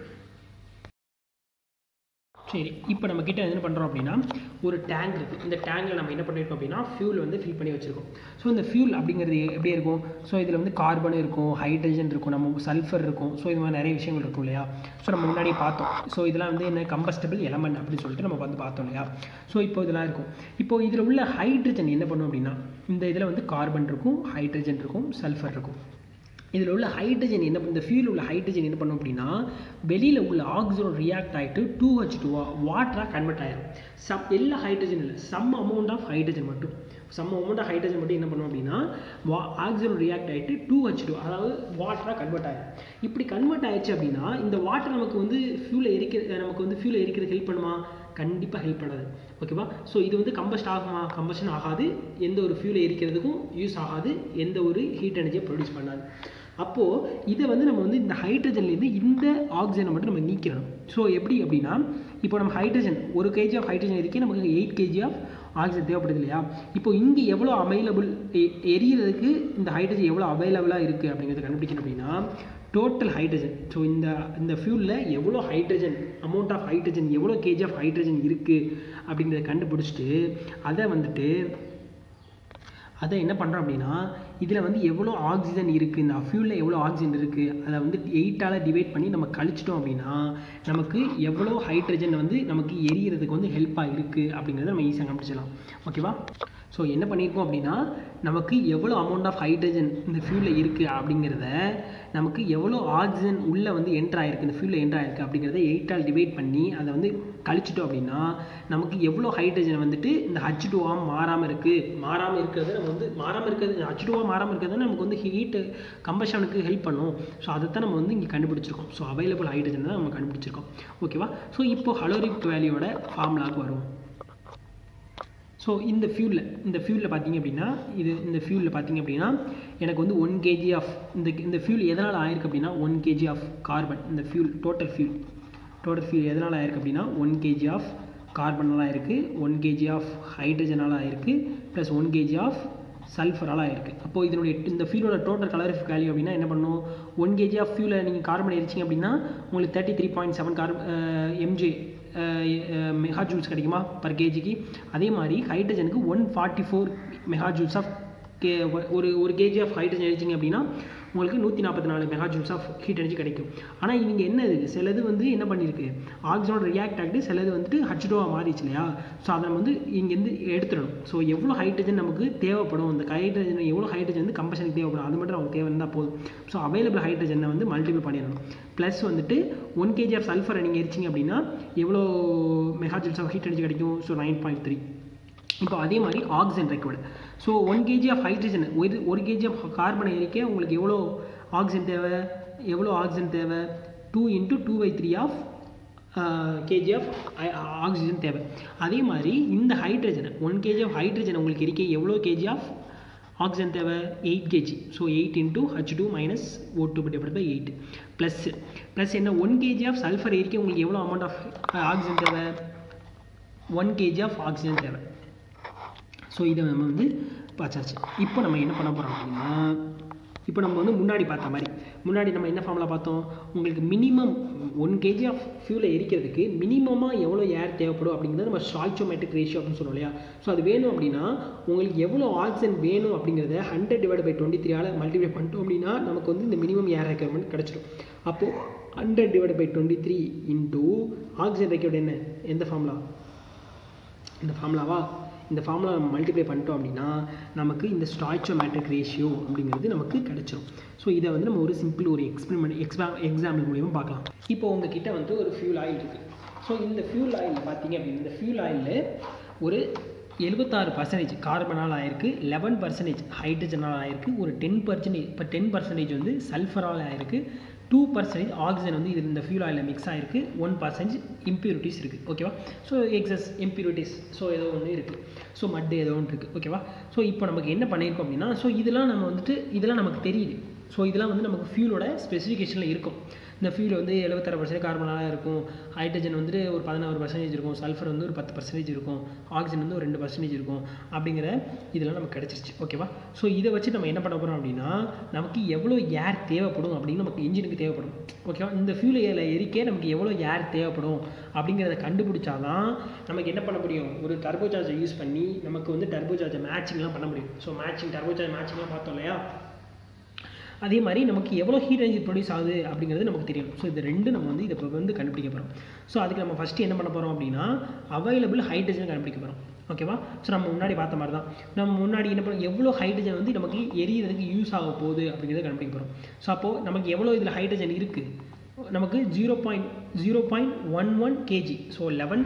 சரி இப்போ நம்ம கிட்ட என்ன பண்ணுறோம் அப்படின்னா ஒரு டேங்க் இருக்குது இந்த டேங்கில் நம்ம என்ன பண்ணியிருக்கோம் அப்படின்னா ஃபியூல் வந்து ஃபில் பண்ணி வச்சுருக்கோம் ஸோ இந்த ஃபியூல் அப்படிங்கிறது எப்படி இருக்கும் ஸோ இதில் வந்து கார்பன் இருக்கும் ஹைட்ரஜன் இருக்கும் நம்ம சல்ஃபர் இருக்கும் ஸோ இது மாதிரி நிறைய விஷயங்கள் இருக்கும் இல்லையா ஸோ நம்ம முன்னாடி பார்த்தோம் ஸோ இதெல்லாம் வந்து என்ன கம்பஸ்டபிள் எலமெண்ட் அப்படின்னு சொல்லிட்டு நம்ம வந்து பார்த்தோம் இல்லையா ஸோ இப்போ இதெல்லாம் இருக்கும் இப்போ இதில் உள்ள ஹைட்ரஜன் என்ன பண்ணும் அப்படின்னா இந்த இதில் வந்து கார்பன் இருக்கும் ஹைட்ரஜன் இருக்கும் சல்ஃபர் இருக்கும் இதில் உள்ள ஹைட்ரஜன் என்ன இந்த ஃபியூல் உள்ள ஹைட்ரஜன் என்ன பண்ணும் அப்படின்னா வெளியில் உள்ள ஆக்சிஜன் ரியாக்ட் ஆகிட்டு டூ ஹெச் டூவா வாட்டராக கன்வெர்ட் ஆயிரும் சம் எல்லா ஹைட்ரஜன் இல்லை சம் அமௌண்ட் ஆஃப் ஹைட்ரஜன் மட்டும் சம் அமௌண்ட் ஆஃப் ஹைட்ரஜன் மட்டும் என்ன பண்ணும் அப்படின்னா வா ஆக்சிஜன் ரியாக்ட் ஆகிட்டு டூ ஹெச் டூ அதாவது வாட்டராக கன்வெர்ட் ஆயிரும் இப்படி கன்வெர்ட் ஆயிடுச்சு அப்படின்னா இந்த வாட்டர் நமக்கு வந்து ஃபியூலை எரிக்க நமக்கு வந்து ஃபியூலை எரிக்கிறது ஹெல்ப் பண்ணுமா கண்டிப்பாக ஹெல்ப் பண்ணாது ஓகேவா ஸோ இது வந்து கம்பஸ்ட் ஆகுமா கம்பஷன் ஆகாது எந்த ஒரு ஃபியூலை எரிக்கிறதுக்கும் யூஸ் ஆகாது எந்த ஒரு ஹீட் எனர்ஜியை ப்ரொடியூஸ் பண்ணாது அப்போது இதை வந்து நம்ம வந்து இந்த ஹைட்ரஜன்லேருந்து இந்த ஆக்சிஜனை மட்டும் நம்ம நீக்கிறோம் ஸோ எப்படி அப்படின்னா இப்போ நம்ம ஹைட்ரஜன் ஒரு கேஜி ஆஃப் ஹைட்ரஜன் இருக்கே நமக்கு எயிட் கேஜி ஆஃப் ஆக்சிஜன் தேவைப்படுது இல்லையா இப்போ இங்கே எவ்வளோ அவைலபிள் எரியறதுக்கு இந்த ஹைட்ரஜன் எவ்வளோ அவைலபிளாக இருக்குது அப்படிங்கிறத கண்டுபிடிக்கணும் அப்படின்னா டோட்டல் ஹைட்ரஜன் ஸோ இந்த இந்த ஃபியூலில் எவ்வளோ ஹைட்ரஜன் அமௌண்ட் ஆஃப் ஹைட்ரஜன் எவ்வளோ கேஜி ஆஃப் ஹைட்ரஜன் இருக்குது அப்படின்றத கண்டுபிடிச்சிட்டு அதை வந்துட்டு அதை என்ன பண்ணுறோம் அப்படின்னா இதில் வந்து எவ்வளோ ஆக்சிஜன் இருக்குது இந்த ஃபியூலில் எவ்வளோ ஆக்சிஜன் இருக்குது அதை வந்து எயிட்டால் டிவைட் பண்ணி நம்ம கழிச்சிட்டோம் அப்படின்னா நமக்கு எவ்வளோ ஹைட்ரஜன் வந்து நமக்கு எரியறதுக்கு வந்து ஹெல்ப்பாக இருக்குது அப்படிங்கிறத நம்ம ஈஸியாக கண்டுபிடிச்சலாம் ஓகேவா ஸோ என்ன பண்ணியிருக்கோம் அப்படின்னா நமக்கு எவ்வளோ அமௌண்ட் ஆஃப் ஹைட்ரஜன் இந்த ஃபியூலில் இருக்குது அப்படிங்கிறத நமக்கு எவ்வளோ ஆக்சிஜன் உள்ளே வந்து என்ட்ரு ஆயிருக்கு இந்த ஃபியூலில் என்ட்ரு ஆயிருக்கு அப்படிங்கிறத எயிட்டால் டிவைட் பண்ணி அதை வந்து கழிச்சிட்டோம் அப்படின்னா நமக்கு எவ்வளோ ஹைட்ரஜன் வந்துட்டு இந்த ஹச் டூவாக மாறாமல் இருக்குது மாறாமல் இருக்கிறது நம்ம வந்து மாறாமல் இருக்கிறது ஹச் டூவாக மாறாமல் இருக்கிறது நமக்கு வந்து ஹீட்டு கம்பஷனுக்கு ஹெல்ப் பண்ணும் ஸோ அதை தான் நம்ம வந்து இங்கே கண்டுபிடிச்சிருக்கோம் ஸோ அவைலபிள் ஹைட்ரஜன் தான் நம்ம கண்டுபிடிச்சிருக்கோம் ஓகேவா ஸோ இப்போ ஹலோரிக் வேல்யூவோட ஃபார்முலாவுக்கு வரும் ஸோ இந்த ஃபியூலில் இந்த ஃபியூலில் பார்த்தீங்க அப்படின்னா இது இந்த ஃபியூலில் பார்த்தீங்க அப்படின்னா எனக்கு வந்து ஒன் கேஜி ஆஃப் இந்த இந்த ஃபியூல் எதனால் ஆயிருக்கு அப்படின்னா ஒன் கேஜி ஆஃப் கார்பன் இந்த fuel total fuel total fuel எதனால் ஆயிருக்கு அப்படின்னா ஒன் கேஜி ஆஃப் கார்பனால் ஆயிருக்கு ஒன் கேஜி ஆஃப் ஹைட்ரஜனால் ஆயிருக்கு ப்ளஸ் ஒன் கேஜி ஆஃப் சல்ஃபரால் ஆயிருக்கு அப்போது இதனுடைய இந்த ஃபியூலோட டோட்டல் கலரிஃப் வேல்யூ அப்படின்னா என்ன பண்ணும் ஒன் கேஜி ஆஃப் ஃபியூலை நீங்கள் கார்பன் எரிச்சிங்க அப்படின்னா உங்களுக்கு தேர்ட்டி த்ரீ பாயிண்ட் செவன் கார்ப எம்ஜே மெகா ஜூல்ஸ் கிடைக்குமா பர் கேஜிக்கு அதே மாதிரி ஹைட்ரஜனுக்கு one forty four mega joules of K ஒரு ஒரு கேஜி ஆஃப் ஹைட்ரஜன் எரிச்சிங்க அப்படின்னா உங்களுக்கு நூற்றி நாற்பத்தி நாலு mega joules of heat energy கிடைக்கும் ஆனால் இவங்க என்ன இது சிலது வந்து என்ன பண்ணியிருக்கு ஆக்சிஜனோட ரியாக்ட் ஆகிட்டு சிலது வந்துட்டு ஹச்டோவாக மாறிச்சு இல்லையா ஸோ அதை நம்ம வந்து இங்கேருந்து எடுத்துடணும் ஸோ எவ்வளோ ஹைட்ரஜன் நமக்கு தேவைப்படும் அந்த ஹைட்ரஜன் எவ்வளோ ஹைட்ரஜன் வந்து கம்பஷனுக்கு தேவைப்படும் அது மட்டும் நமக்கு தேவை இருந்தால் போதும் ஸோ அவைலபிள் ஹைட்ரஜனை வந்து மல்டிபிள் பண்ணிடணும் ப்ளஸ் வந்துட்டு ஒன் கேஜி ஆஃப் சல்ஃபரை நீங்கள் எரிச்சிங்க அப்படின்னா எவ்வளோ mega joules of heat energy கிடைக்கும் ஸோ நைன் பாயிண்ட் த்ரீ இப்போ அதே மாதிரி oxygen required so one KG of hydrogen ஒரு ஒரு கேஜி ஆஃப் கார்பனை எரிக்க உங்களுக்கு எவ்வளோ ஆக்சிஜன் தேவை எவ்வளோ ஆக்சிஜன் தேவை two into two by three of K G of oxygen தேவை அதே மாதிரி இந்த ஹைட்ரஜனை ஒன் கேஜி ஆஃப் ஹைட்ரஜன் உங்களுக்கு எரிக்க எவ்வளோ கேஜி ஆஃப் ஆக்சிஜன் தேவை eight K G so eight into H two minus O two divide by eight plus plus என்ன ஒன் கேஜி ஆஃப் சல்ஃபர் எரிக்க உங்களுக்கு எவ்வளோ அமௌண்ட் ஆஃப் ஆக்சிஜன் தேவை ஒன் கேஜி ஆஃப் ஆக்சிஜன் தேவை ஸோ இதை நம்ம வந்து பார்த்தாச்சு இப்போ நம்ம என்ன பண்ண போகிறோம் அப்படின்னா இப்போ நம்ம வந்து முன்னாடி பார்த்த மாதிரி முன்னாடி நம்ம என்ன ஃபார்முலா பார்த்தோம் உங்களுக்கு மினிமம் ஒன் கேஜி ஆஃப் ஃபியூலை எரிக்கிறதுக்கு மினிமமாக எவ்வளோ ஏர் தேவைப்படும் அப்படிங்கிறது நம்ம ஸ்டாய்ச்சோமேட்டிக் ரேஷியோ அப்படின்னு சொல்லுவோம் இல்லையா ஸோ அது வேணும் அப்படின்னா உங்களுக்கு எவ்வளோ ஆக்சிஜன் வேணும் அப்படிங்கிறத ஹண்ட்ரட் டிவைட் பை டுவெண்ட்டி த்ரீயால் மல்டிப்ளை பண்ணிட்டோம் அப்படின்னா நமக்கு வந்து இந்த மினிமம் ஏர் ரெக்யர்மெண்ட் கிடச்சிடும் அப்போது hundred divide by twenty three into oxygen required என்ன எந்த ஃபார்முலா இந்த ஃபார்முலாவா இந்த ஃபார்முலா நம்ம மல்டிப்ளை பண்ணிட்டோம் அப்படின்னா நமக்கு இந்த ஸ்டாய்ச்சோமேட்ரிக் ரேஷியோ அப்படிங்கிறது நமக்கு கிடைச்சிரும் ஸோ இதை வந்து நம்ம ஒரு சிம்பிள் ஒரு எக்ஸ்பெரிமெண்ட் எக்ஸா எக்ஸாம்பிள் மூலியமாக பார்க்கலாம் இப்போ உங்ககிட்ட வந்து ஒரு ஃபியூல் ஆயில் இருக்குது ஸோ இந்த ஃபியூல் ஆயில் பார்த்தீங்க அப்படின்னா இந்த ஃபியூல் ஆயிலில் ஒரு எழுபத்தாறு பர்சன்டேஜ் கார்பனால் ஆயிருக்கு லெவன் பர்சன்டேஜ் ஹைட்ரஜனால் ஆயிருக்கு ஒரு டென் பர்சன்டேஜ் இப்போ டென் பர்சன்டேஜ் வந்து சல்ஃபரால் ஆயிருக்கு டூ பர்சன்டேஜ் ஆக்சிஜன் வந்து இது இந்த ஃபியூல் ஆயிலில் மிக்ஸ் ஆகிருக்கு ஒன் பர்சன்டேஜ் இம்ப்யூரிட்டிஸ் இருக்குது ஓகேவா ஸோ எக்ஸஸ் இம்ப்யூரிட்டிஸ் ஸோ ஏதோ ஒன்று இருக்குது ஸோ மட்டு ஏதோ ஒன்று இருக்குது ஓகேவா ஸோ இப்போ நமக்கு என்ன பண்ணியிருக்கோம் அப்படின்னா ஸோ இதெல்லாம் நம்ம வந்துட்டு இதெல்லாம் நமக்கு தெரியுது ஸோ இதெல்லாம் வந்து நமக்கு ஃபியூலோட ஸ்பெசிஃபிகேஷனில் இருக்கும் இந்த ஃபியூல் வந்து எழுபத்தாறு பர்சன்டேஜ் கார்பனாக இருக்கும் ஹைட்ரஜன் வந்துட்டு ஒரு பதினாறு பர்சன்டேஜ் இருக்கும் சல்ஃபர் வந்து ஒரு பத்து பர்சன்டேஜ் இருக்கும் ஆக்சிஜன் வந்து ஒரு ரெண்டு பர்சன்டேஜ் இருக்கும் அப்படிங்கிற இதெல்லாம் நமக்கு கிடச்சிருச்சு ஓகேவா ஸோ இதை வச்சு நம்ம என்ன பண்ண போகிறோம் அப்படின்னா நமக்கு எவ்வளோ ஏர் தேவைப்படும் அப்படின்னு நமக்கு இன்ஜினுக்கு தேவைப்படும் ஓகேவா இந்த ஃபியூல் ஏரில் எரிக்க நமக்கு எவ்வளோ ஏர் தேவைப்படும் அப்படிங்கிறத கண்டுபிடிச்சாதான் நமக்கு என்ன பண்ண முடியும் ஒரு டர்போ சார்ஜை யூஸ் பண்ணி நமக்கு வந்து டர்போ சார்ஜை மேட்சிங்லாம் பண்ண முடியும் ஸோ மேட்சிங் டர்போ சார்ஜ் மேட்சிங்லாம் பார்த்தோம் இல்லையா அதே மாதிரி நமக்கு எவ்வளோ ஹீட் எனர்ஜி ப்ரொடியூஸ் ஆகுது அப்படிங்கிறது நமக்கு தெரியும் ஸோ இது ரெண்டு நம்ம வந்து இதை இப்போ வந்து கண்டுபிடிக்க போகிறோம் ஸோ அதுக்கு நம்ம ஃபஸ்ட்டு என்ன பண்ண போகிறோம் அப்படின்னா அவைலபிள் ஹைட்ரஜன் கண்டுபிடிக்க போகிறோம் ஓகேவா ஸோ நம்ம முன்னாடி பார்த்த மாதிரி தான் நம்ம முன்னாடி என்ன பண்ண எவ்வளோ ஹைட்ரஜன் வந்து நமக்கு எரியறதுக்கு யூஸ் ஆக போகுது அப்படிங்கிறத கண்டுபிடிக்க போகிறோம் ஸோ அப்போது நமக்கு எவ்வளோ இதில் ஹைட்ரஜன் இருக்குது நமக்கு zero point zero point one one KG so eleven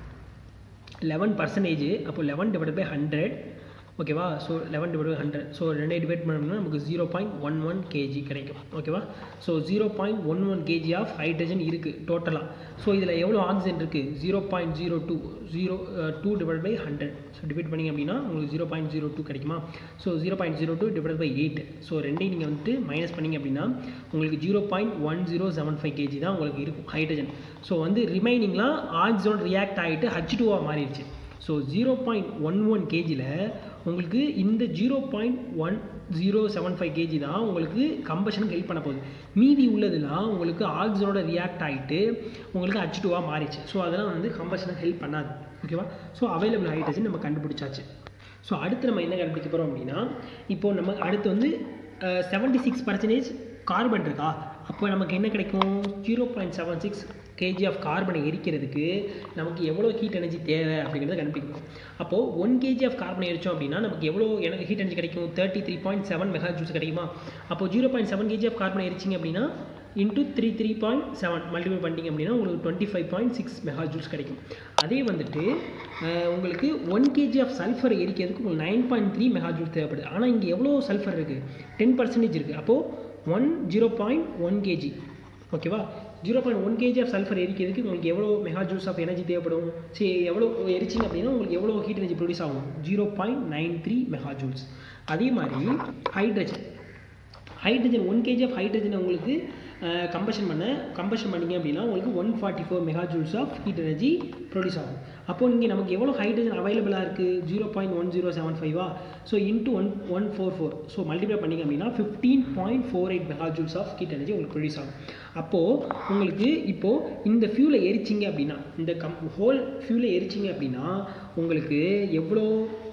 eleven percentage அப்போ லெவன் டிவைட் பை ஹண்ட்ரட் ஓகேவா so eleven divide by hundred so ரெண்டே டிவைட் பண்ணோம்னா நமக்கு zero point one one KG கிடைக்கும் ஓகேவா so zero point one one KG of hydrogen இருக்குது டோட்டலாக ஸோ இதில் எவ்வளோ ஆக்சிஜன் இருக்குது zero point zero two zero two divide by hundred so divide பண்ணிங்க அப்படின்னா உங்களுக்கு ஜீரோ பாயிண்ட் ஜீரோ டூ கிடைக்குமா so zero point zero two divide by eight so ரெண்டையும் நீங்கள் வந்துட்டு மைனஸ் பண்ணிங்க அப்படின்னா உங்களுக்கு zero point one zero seven five KG தான் உங்களுக்கு இருக்கும் ஹைட்ரஜன் ஸோ வந்து ரிமைனிங்லாம் ஆக்சிஜன் ரியாக்ட் ஆகிட்டு ஹச் டூவாக மாறிடுச்சு so zero point one one கேஜியில் உங்களுக்கு இந்த zero point one zero seven five KG தான் உங்களுக்கு கம்பஷனுக்கு ஹெல்ப் பண்ண போகுது மீதி உள்ளதெல்லாம் உங்களுக்கு ஆக்சிஜனோட ரியாக்ட் ஆகிட்டு உங்களுக்கு ஹச் டூவாக மாறிச்சு ஸோ அதெல்லாம் வந்து கம்பஷனுக்கு ஹெல்ப் பண்ணாது ஓகேவா ஸோ அவைலபிள் ஹைட்ரஜன் நம்ம கண்டுபிடிச்சாச்சு ஸோ அடுத்து நம்ம என்ன கண்டுபிடிக்க போகிறோம் அப்படின்னா இப்போ நம்ம அடுத்து வந்து செவன்ட்டி சிக்ஸ் பர்சன்டேஜ் கார்பன் இருக்கா அப்போ நமக்கு என்ன கிடைக்கும் zero point seven six KG of கார்பனை எரிக்கிறதுக்கு நமக்கு எவ்வளோ ஹீட் எனர்ஜி தேவை அப்படிங்கிறத கண்டுபிடிக்கணும் அப்போது ஒன் கேஜி ஆஃப் கார்பனை எரிச்சோம் அப்படின்னா நமக்கு எவ்வளோ எனக்கு ஹீட் எனர்ஜி கிடைக்கும் thirty three point seven mega ஜூஸ் கிடைக்குமா அப்போ zero point seven KG of கார்பனை எரிச்சிங்க அப்படின்னா into three three point seven multiple பண்ணிட்டீங்க அப்படின்னா உங்களுக்கு twenty five point six mega joules கிடைக்கும் அதே வந்துட்டு உங்களுக்கு ஒன் கேஜி ஆஃப் சல்ஃபர் எரிக்கிறதுக்கு உங்களுக்கு nine point three mega joules தேவைப்படுது ஆனால் இங்கே எவ்வளோ சல்ஃபர் இருக்குது டென் பர்சன்டேஜ் இருக்குது அப்போது one zero point one KG ஓகேவா zero point one KG of sulphur எரிக்கிறதுக்கு உங்களுக்கு எவ்வளோ மெகா ஜூஸ் ஆஃப் எனர்ஜி தேவைப்படும் சரி எவ்வளோ எரிச்சிங்க அப்படின்னா உங்களுக்கு எவ்வளோ ஹீட் எனர்ஜி ப்ரொடியூஸ் ஆகும் zero point nine three mega joules அதே மாதிரி hydrogen hydrogen one KG of ஹைட்ரஜனை உங்களுக்கு கம்பஷன் பண்ண கம்பஷன் பண்ணிங்க அப்படின்னா உங்களுக்கு one forty four mega joules of heat energy produce ஆகும் அப்போ இங்கே நமக்கு எவ்வளோ ஹைட்ரஜன் அவைலபிளாக இருக்குது zero point one zero seven ஃபைவா so into one one four four so multiply பண்ணிங்க அப்படின்னா fifteen point four eight mega joules of heat energy உங்களுக்கு ப்ரொடியூஸ் ஆகும் அப்போது உங்களுக்கு இப்போது இந்த ஃபியூலை எரிச்சிங்க அப்படின்னா இந்த கம் ஹோல் ஃபியூலை எரிச்சிங்க அப்படின்னா உங்களுக்கு எவ்வளோ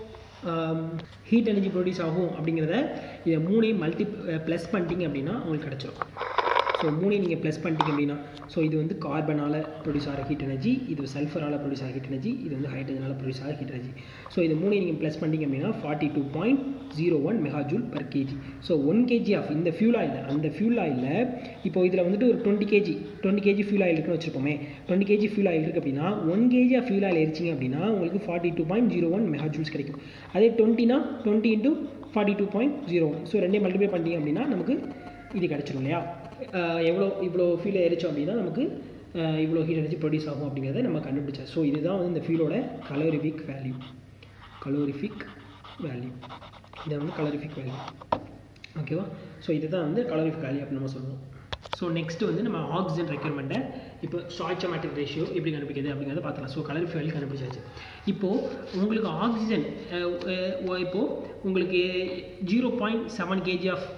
ஹீட் எனர்ஜி ப்ரொடியூஸ் ஆகும் அப்படிங்கிறத இதை மூணையும் மல்டி ப்ளஸ் பண்ணிட்டீங்க அப்படின்னா உங்களுக்கு கிடச்சிரும் ஸோ மூணையும் நீங்கள் ப்ளஸ் பண்ணிட்டீங்க அப்படின்னா ஸோ இது வந்து கார்பனால் ப்ரொடியூஸ் ஆகிற ஹீட் எனர்ஜி இது சல்ஃபரால் ப்ரொடியூஸ் ஆகிற ஹீட் எனர்ஜி இது வந்து ஹைட்ரஜனால் ப்ரொடியூஸ் ஆகிற ஹீட் எனர்ஜி ஸோ இது மூணையும் நீங்கள் ப்ளஸ் பண்ணிட்டீங்க அப்படின்னா forty two point zero one mega joule per KG so one KG of இந்த ஃபியூல் ஆயில் அந்த ஃபியூல் ஆயிலில் இப்போ இதில் வந்துட்டு ஒரு twenty KG twenty KG fuel oil இருக்குன்னு வச்சுருப்போமே டுவெண்ட்டி கேஜி ஃபியூல் ஆயில் இருக்குது அப்படின்னா one KG of fuel oil எரிச்சிங்க அப்படின்னா உங்களுக்கு forty two point zero one mega joules கிடைக்கும் அதே டுவெண்ட்டினா twenty into forty two point zero one so ரெண்டே மல்டிப்ளை பண்ணிட்டீங்க அப்படின்னா நமக்கு இது கிடச்சிரும் இல்லையா எவ்வளோ இவ்வளோ ஃபியூலை எரிச்சோம் அப்படின்னா நமக்கு இவ்வளோ ஹீட் எனர்ஜி ப்ரொடியூஸ் ஆகும் அப்படிங்கிறத நம்ம கண்டுபிடிச்சோம் ஸோ இதுதான் வந்து இந்த ஃபியூலோட கலோரிஃபிக் வேல்யூ கலோரிஃபிக் வேல்யூ இதை வந்து கலோரிஃபிக் வேல்யூ ஓகேவா ஸோ இதுதான் வந்து கலோரிஃபிக் வேல்யூ அப்படின்னு நம்ம சொல்லுவோம் ஸோ நெக்ஸ்ட் வந்து நம்ம ஆக்சிஜன் ரெக்யர்மெண்ட்டை இப்போ ஸ்டாய்ச்சமேட்டிக் ரேஷியோ எப்படி கண்டுபிடிக்கிறது அப்படிங்கிறத பார்த்துக்கலாம் ஸோ கலர் ஃபேல் கண்டுபிடிச்சாச்சு இப்போது உங்களுக்கு ஆக்சிஜன் இப்போது உங்களுக்கு zero point seven KG of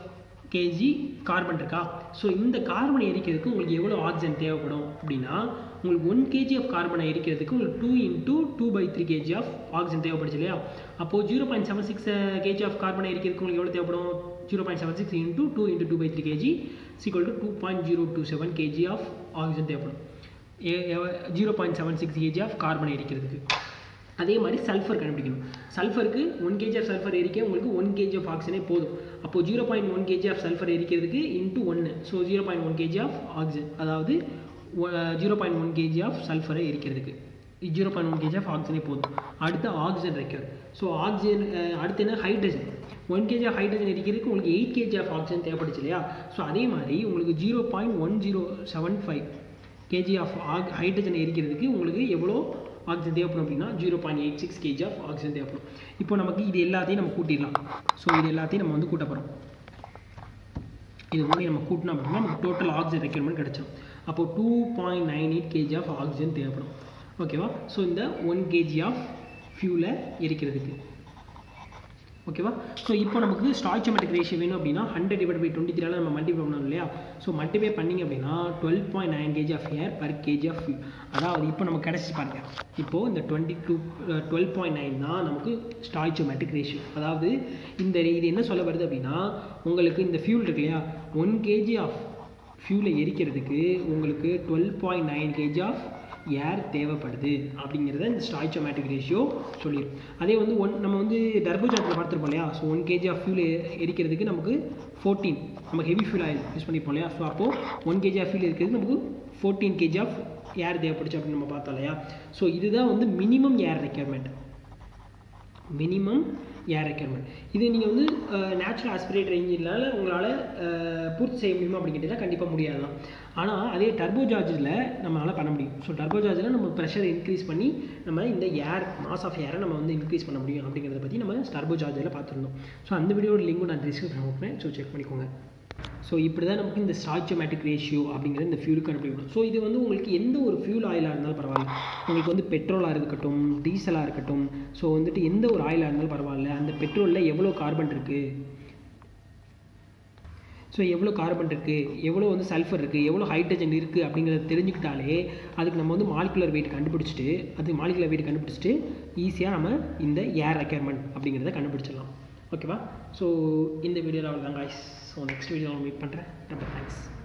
KG carbon இருக்கா ஸோ இந்த கார்பனை எரிக்கிறதுக்கு உங்களுக்கு எவ்வளோ ஆக்சிஜன் தேவைப்படும் அப்படின்னா உங்களுக்கு ஒன் கேஜி ஆஃப் கார்பனை எரிக்கிறதுக்கு உங்களுக்கு two into two by three KG of oxygen தேவைப்படுச்சு இல்லையா அப்போது zero point seven six KG of கார்பனை எரிக்கிறதுக்கு உங்களுக்கு எவ்வளோ தேவைப்படும் zero point seven six into two into two by three KG equal to two point zero two seven KG of oxygen தேவைப்படும் zero point seven six KG of கார்பனை எரிக்கிறதுக்கு அதே மாதிரி சல்ஃபர் கண்டுபிடிக்கணும் சல்ஃபருக்கு ஒன் கேஜி ஆஃப் சல்ஃபர் எரிக்க உங்களுக்கு ஒன் கேஜி ஆஃப் ஆக்சிஜனே போதும் அப்போது zero point one KG of sulphur எரிக்கிறதுக்கு இன்ட்டு ஒன்று so zero point one KG of oxygen அதாவது zero point one KG of சல்ஃபரை எரிக்கிறதுக்கு zero point one KG of ஆக்சிஜனே போதும் அடுத்து ஆக்சிஜன் ரெக்யூர் ஸோ ஆக்சிஜன் அடுத்து என்ன hydrogen one KG of hydrogen எரிக்கிறதுக்கு உங்களுக்கு எயிட் கேஜி ஆஃப் ஆக்சிஜன் தேவைப்படுச்சு இல்லையா ஸோ அதே மாதிரி உங்களுக்கு zero point one zero seven five KG of ஆக் ஹைட்ரஜன் எரிக்கிறதுக்கு உங்களுக்கு எவ்வளோ ஆக்சிஜன் தேவைப்படும் அப்படின்னா zero point eight six KG of oxygen தேவைப்படும் இப்போ நமக்கு இது எல்லாத்தையும் நம்ம கூட்டிடலாம் ஸோ இது எல்லாத்தையும் நம்ம வந்து கூட்ட போகிறோம் இது மூணு நம்ம கூட்டினோம் அப்படின்னா நமக்கு டோட்டல் ஆக்சிஜன் ரெக்யர்மெண்ட் கிடச்சிடும் அப்போ two point nine eight KG of oxygen தேவைப்படும் ஓகேவா ஸோ இந்த ஒன் கேஜி ஆஃப் ஃபியூலை எரிக்கிறதுக்கு ஓகேவா ஸோ இப்போ நமக்கு ஸ்டாய்ச்சோமெட்ரிக் ரேஷியோ வேணும் அப்படின்னா ஹண்ட்ரட் டிவைட் பை டுவெண்ட்டி த்ரீல நம்ம மல்டிப்ளை பண்ணணும் இல்லையா ஸோ மல்டிப்ளை பண்ணிங்க அப்படின்னா twelve point nine KG of air per KG of fuel அதாவது இப்போ நம்ம கிடச்சி பாருங்க இப்போது இந்த twenty two twelve point nine தான் நமக்கு ஸ்டாய்ச்சோமெட்ரிக் ரேஷியோ அதாவது இந்த இது என்ன சொல்ல வருது அப்படின்னா உங்களுக்கு இந்த ஃபியூல் இருக்கு இல்லையா ஒன் கேஜி ஆஃப் ஃபியூலை எரிக்கிறதுக்கு உங்களுக்கு twelve point nine KG of air தேவைப்படுது அப்படிங்கிறத இந்த ஸ்டாய்ச்சோமேட்டிக் ரேஷியோ சொல்லிடும் அதே வந்து ஒன் நம்ம வந்து டர்போஜாத்தில் பார்த்துருப்போம் இல்லையா so one KG of fuel எரிக்கிறதுக்கு நமக்கு ஃபோர்டீன் நம்ம ஹெவி ஃபியூல் ஆயில் யூஸ் பண்ணிப்போம் இல்லையா ஸோ அப்போது ஒன் கேஜி ஆஃப் ஃபியூல் இருக்கிறது நமக்கு ஃபோர்டீன் கேஜி ஆஃப் ஏர் தேவைப்படுச்சு அப்படின்னு நம்ம பார்த்தோம் இல்லையா ஸோ இதுதான் வந்து minimum air requirement minimum air requirement இது நீங்கள் வந்து நேச்சுரல் ஆஸ்பிரேட்டர் இன்ஜினால் உங்களால் பூர்த்தி செய்ய முடியுமா அப்படின்னு கேட்டால் கண்டிப்பாக முடியாது தான் ஆனால் அதே டர்போ சார்ஜில் நம்மளால் பண்ண முடியும் ஸோ டர்போ சார்ஜில் நம்ம ப்ரெஷர் இன்க்ரீஸ் பண்ணி நம்ம இந்த ஏர் மாஸ் ஆஃப் ஏரை நம்ம வந்து இன்க்ரீஸ் பண்ண முடியும் அப்படிங்கிறத பற்றி நம்ம டர்போ சார்ஜில் பார்த்துருந்தோம் ஸோ அந்த வீடியோட லிங்க்கும் நான் டிஸ்கிரிப்ஷன் கொடுப்பேன் ஸோ செக் பண்ணிக்கோங்க ஸோ இப்படி தான் நமக்கு இந்த ஸ்டாய்ச்சோமேட்டிக் ரேஷியோ அப்படிங்கிற இந்த ஃபியூலுக்கு கண்டுபிடிக்கணும் ஸோ இது வந்து உங்களுக்கு எந்த ஒரு ஃபியூல் ஆயிலாக இருந்தாலும் பரவாயில்ல உங்களுக்கு வந்து பெட்ரோலாக இருக்கட்டும் டீசலாக இருக்கட்டும் ஸோ வந்துட்டு எந்த ஒரு ஆயிலாக இருந்தாலும் பரவாயில்ல அந்த பெட்ரோலில் எவ்வளோ கார்பன் இருக்குது ஸோ எவ்வளோ கார்பன் இருக்குது எவ்வளோ வந்து சல்ஃபர் இருக்குது எவ்வளோ ஹைட்ரஜன் இருக்குது அப்படிங்கிறத தெரிஞ்சுக்கிட்டாலே அதுக்கு நம்ம வந்து மாலிகுலர் வெயிட் கண்டுபிடிச்சிட்டு அது மாலிகுலர் வெயிட் கண்டுபிடிச்சிட்டு ஈஸியாக நம்ம இந்த ஏர் ரெக்யர்மெண்ட் அப்படிங்கிறத கண்டுபிடிச்சிடலாம் ஓகேவா ஸோ இந்த வீடியோவில் அவ்வளோதான் காய்ஸ் ஸோ நெக்ஸ்ட் வீடியோவில் மீட் பண்ணுறேன் ரொம்ப தேங்க்ஸ்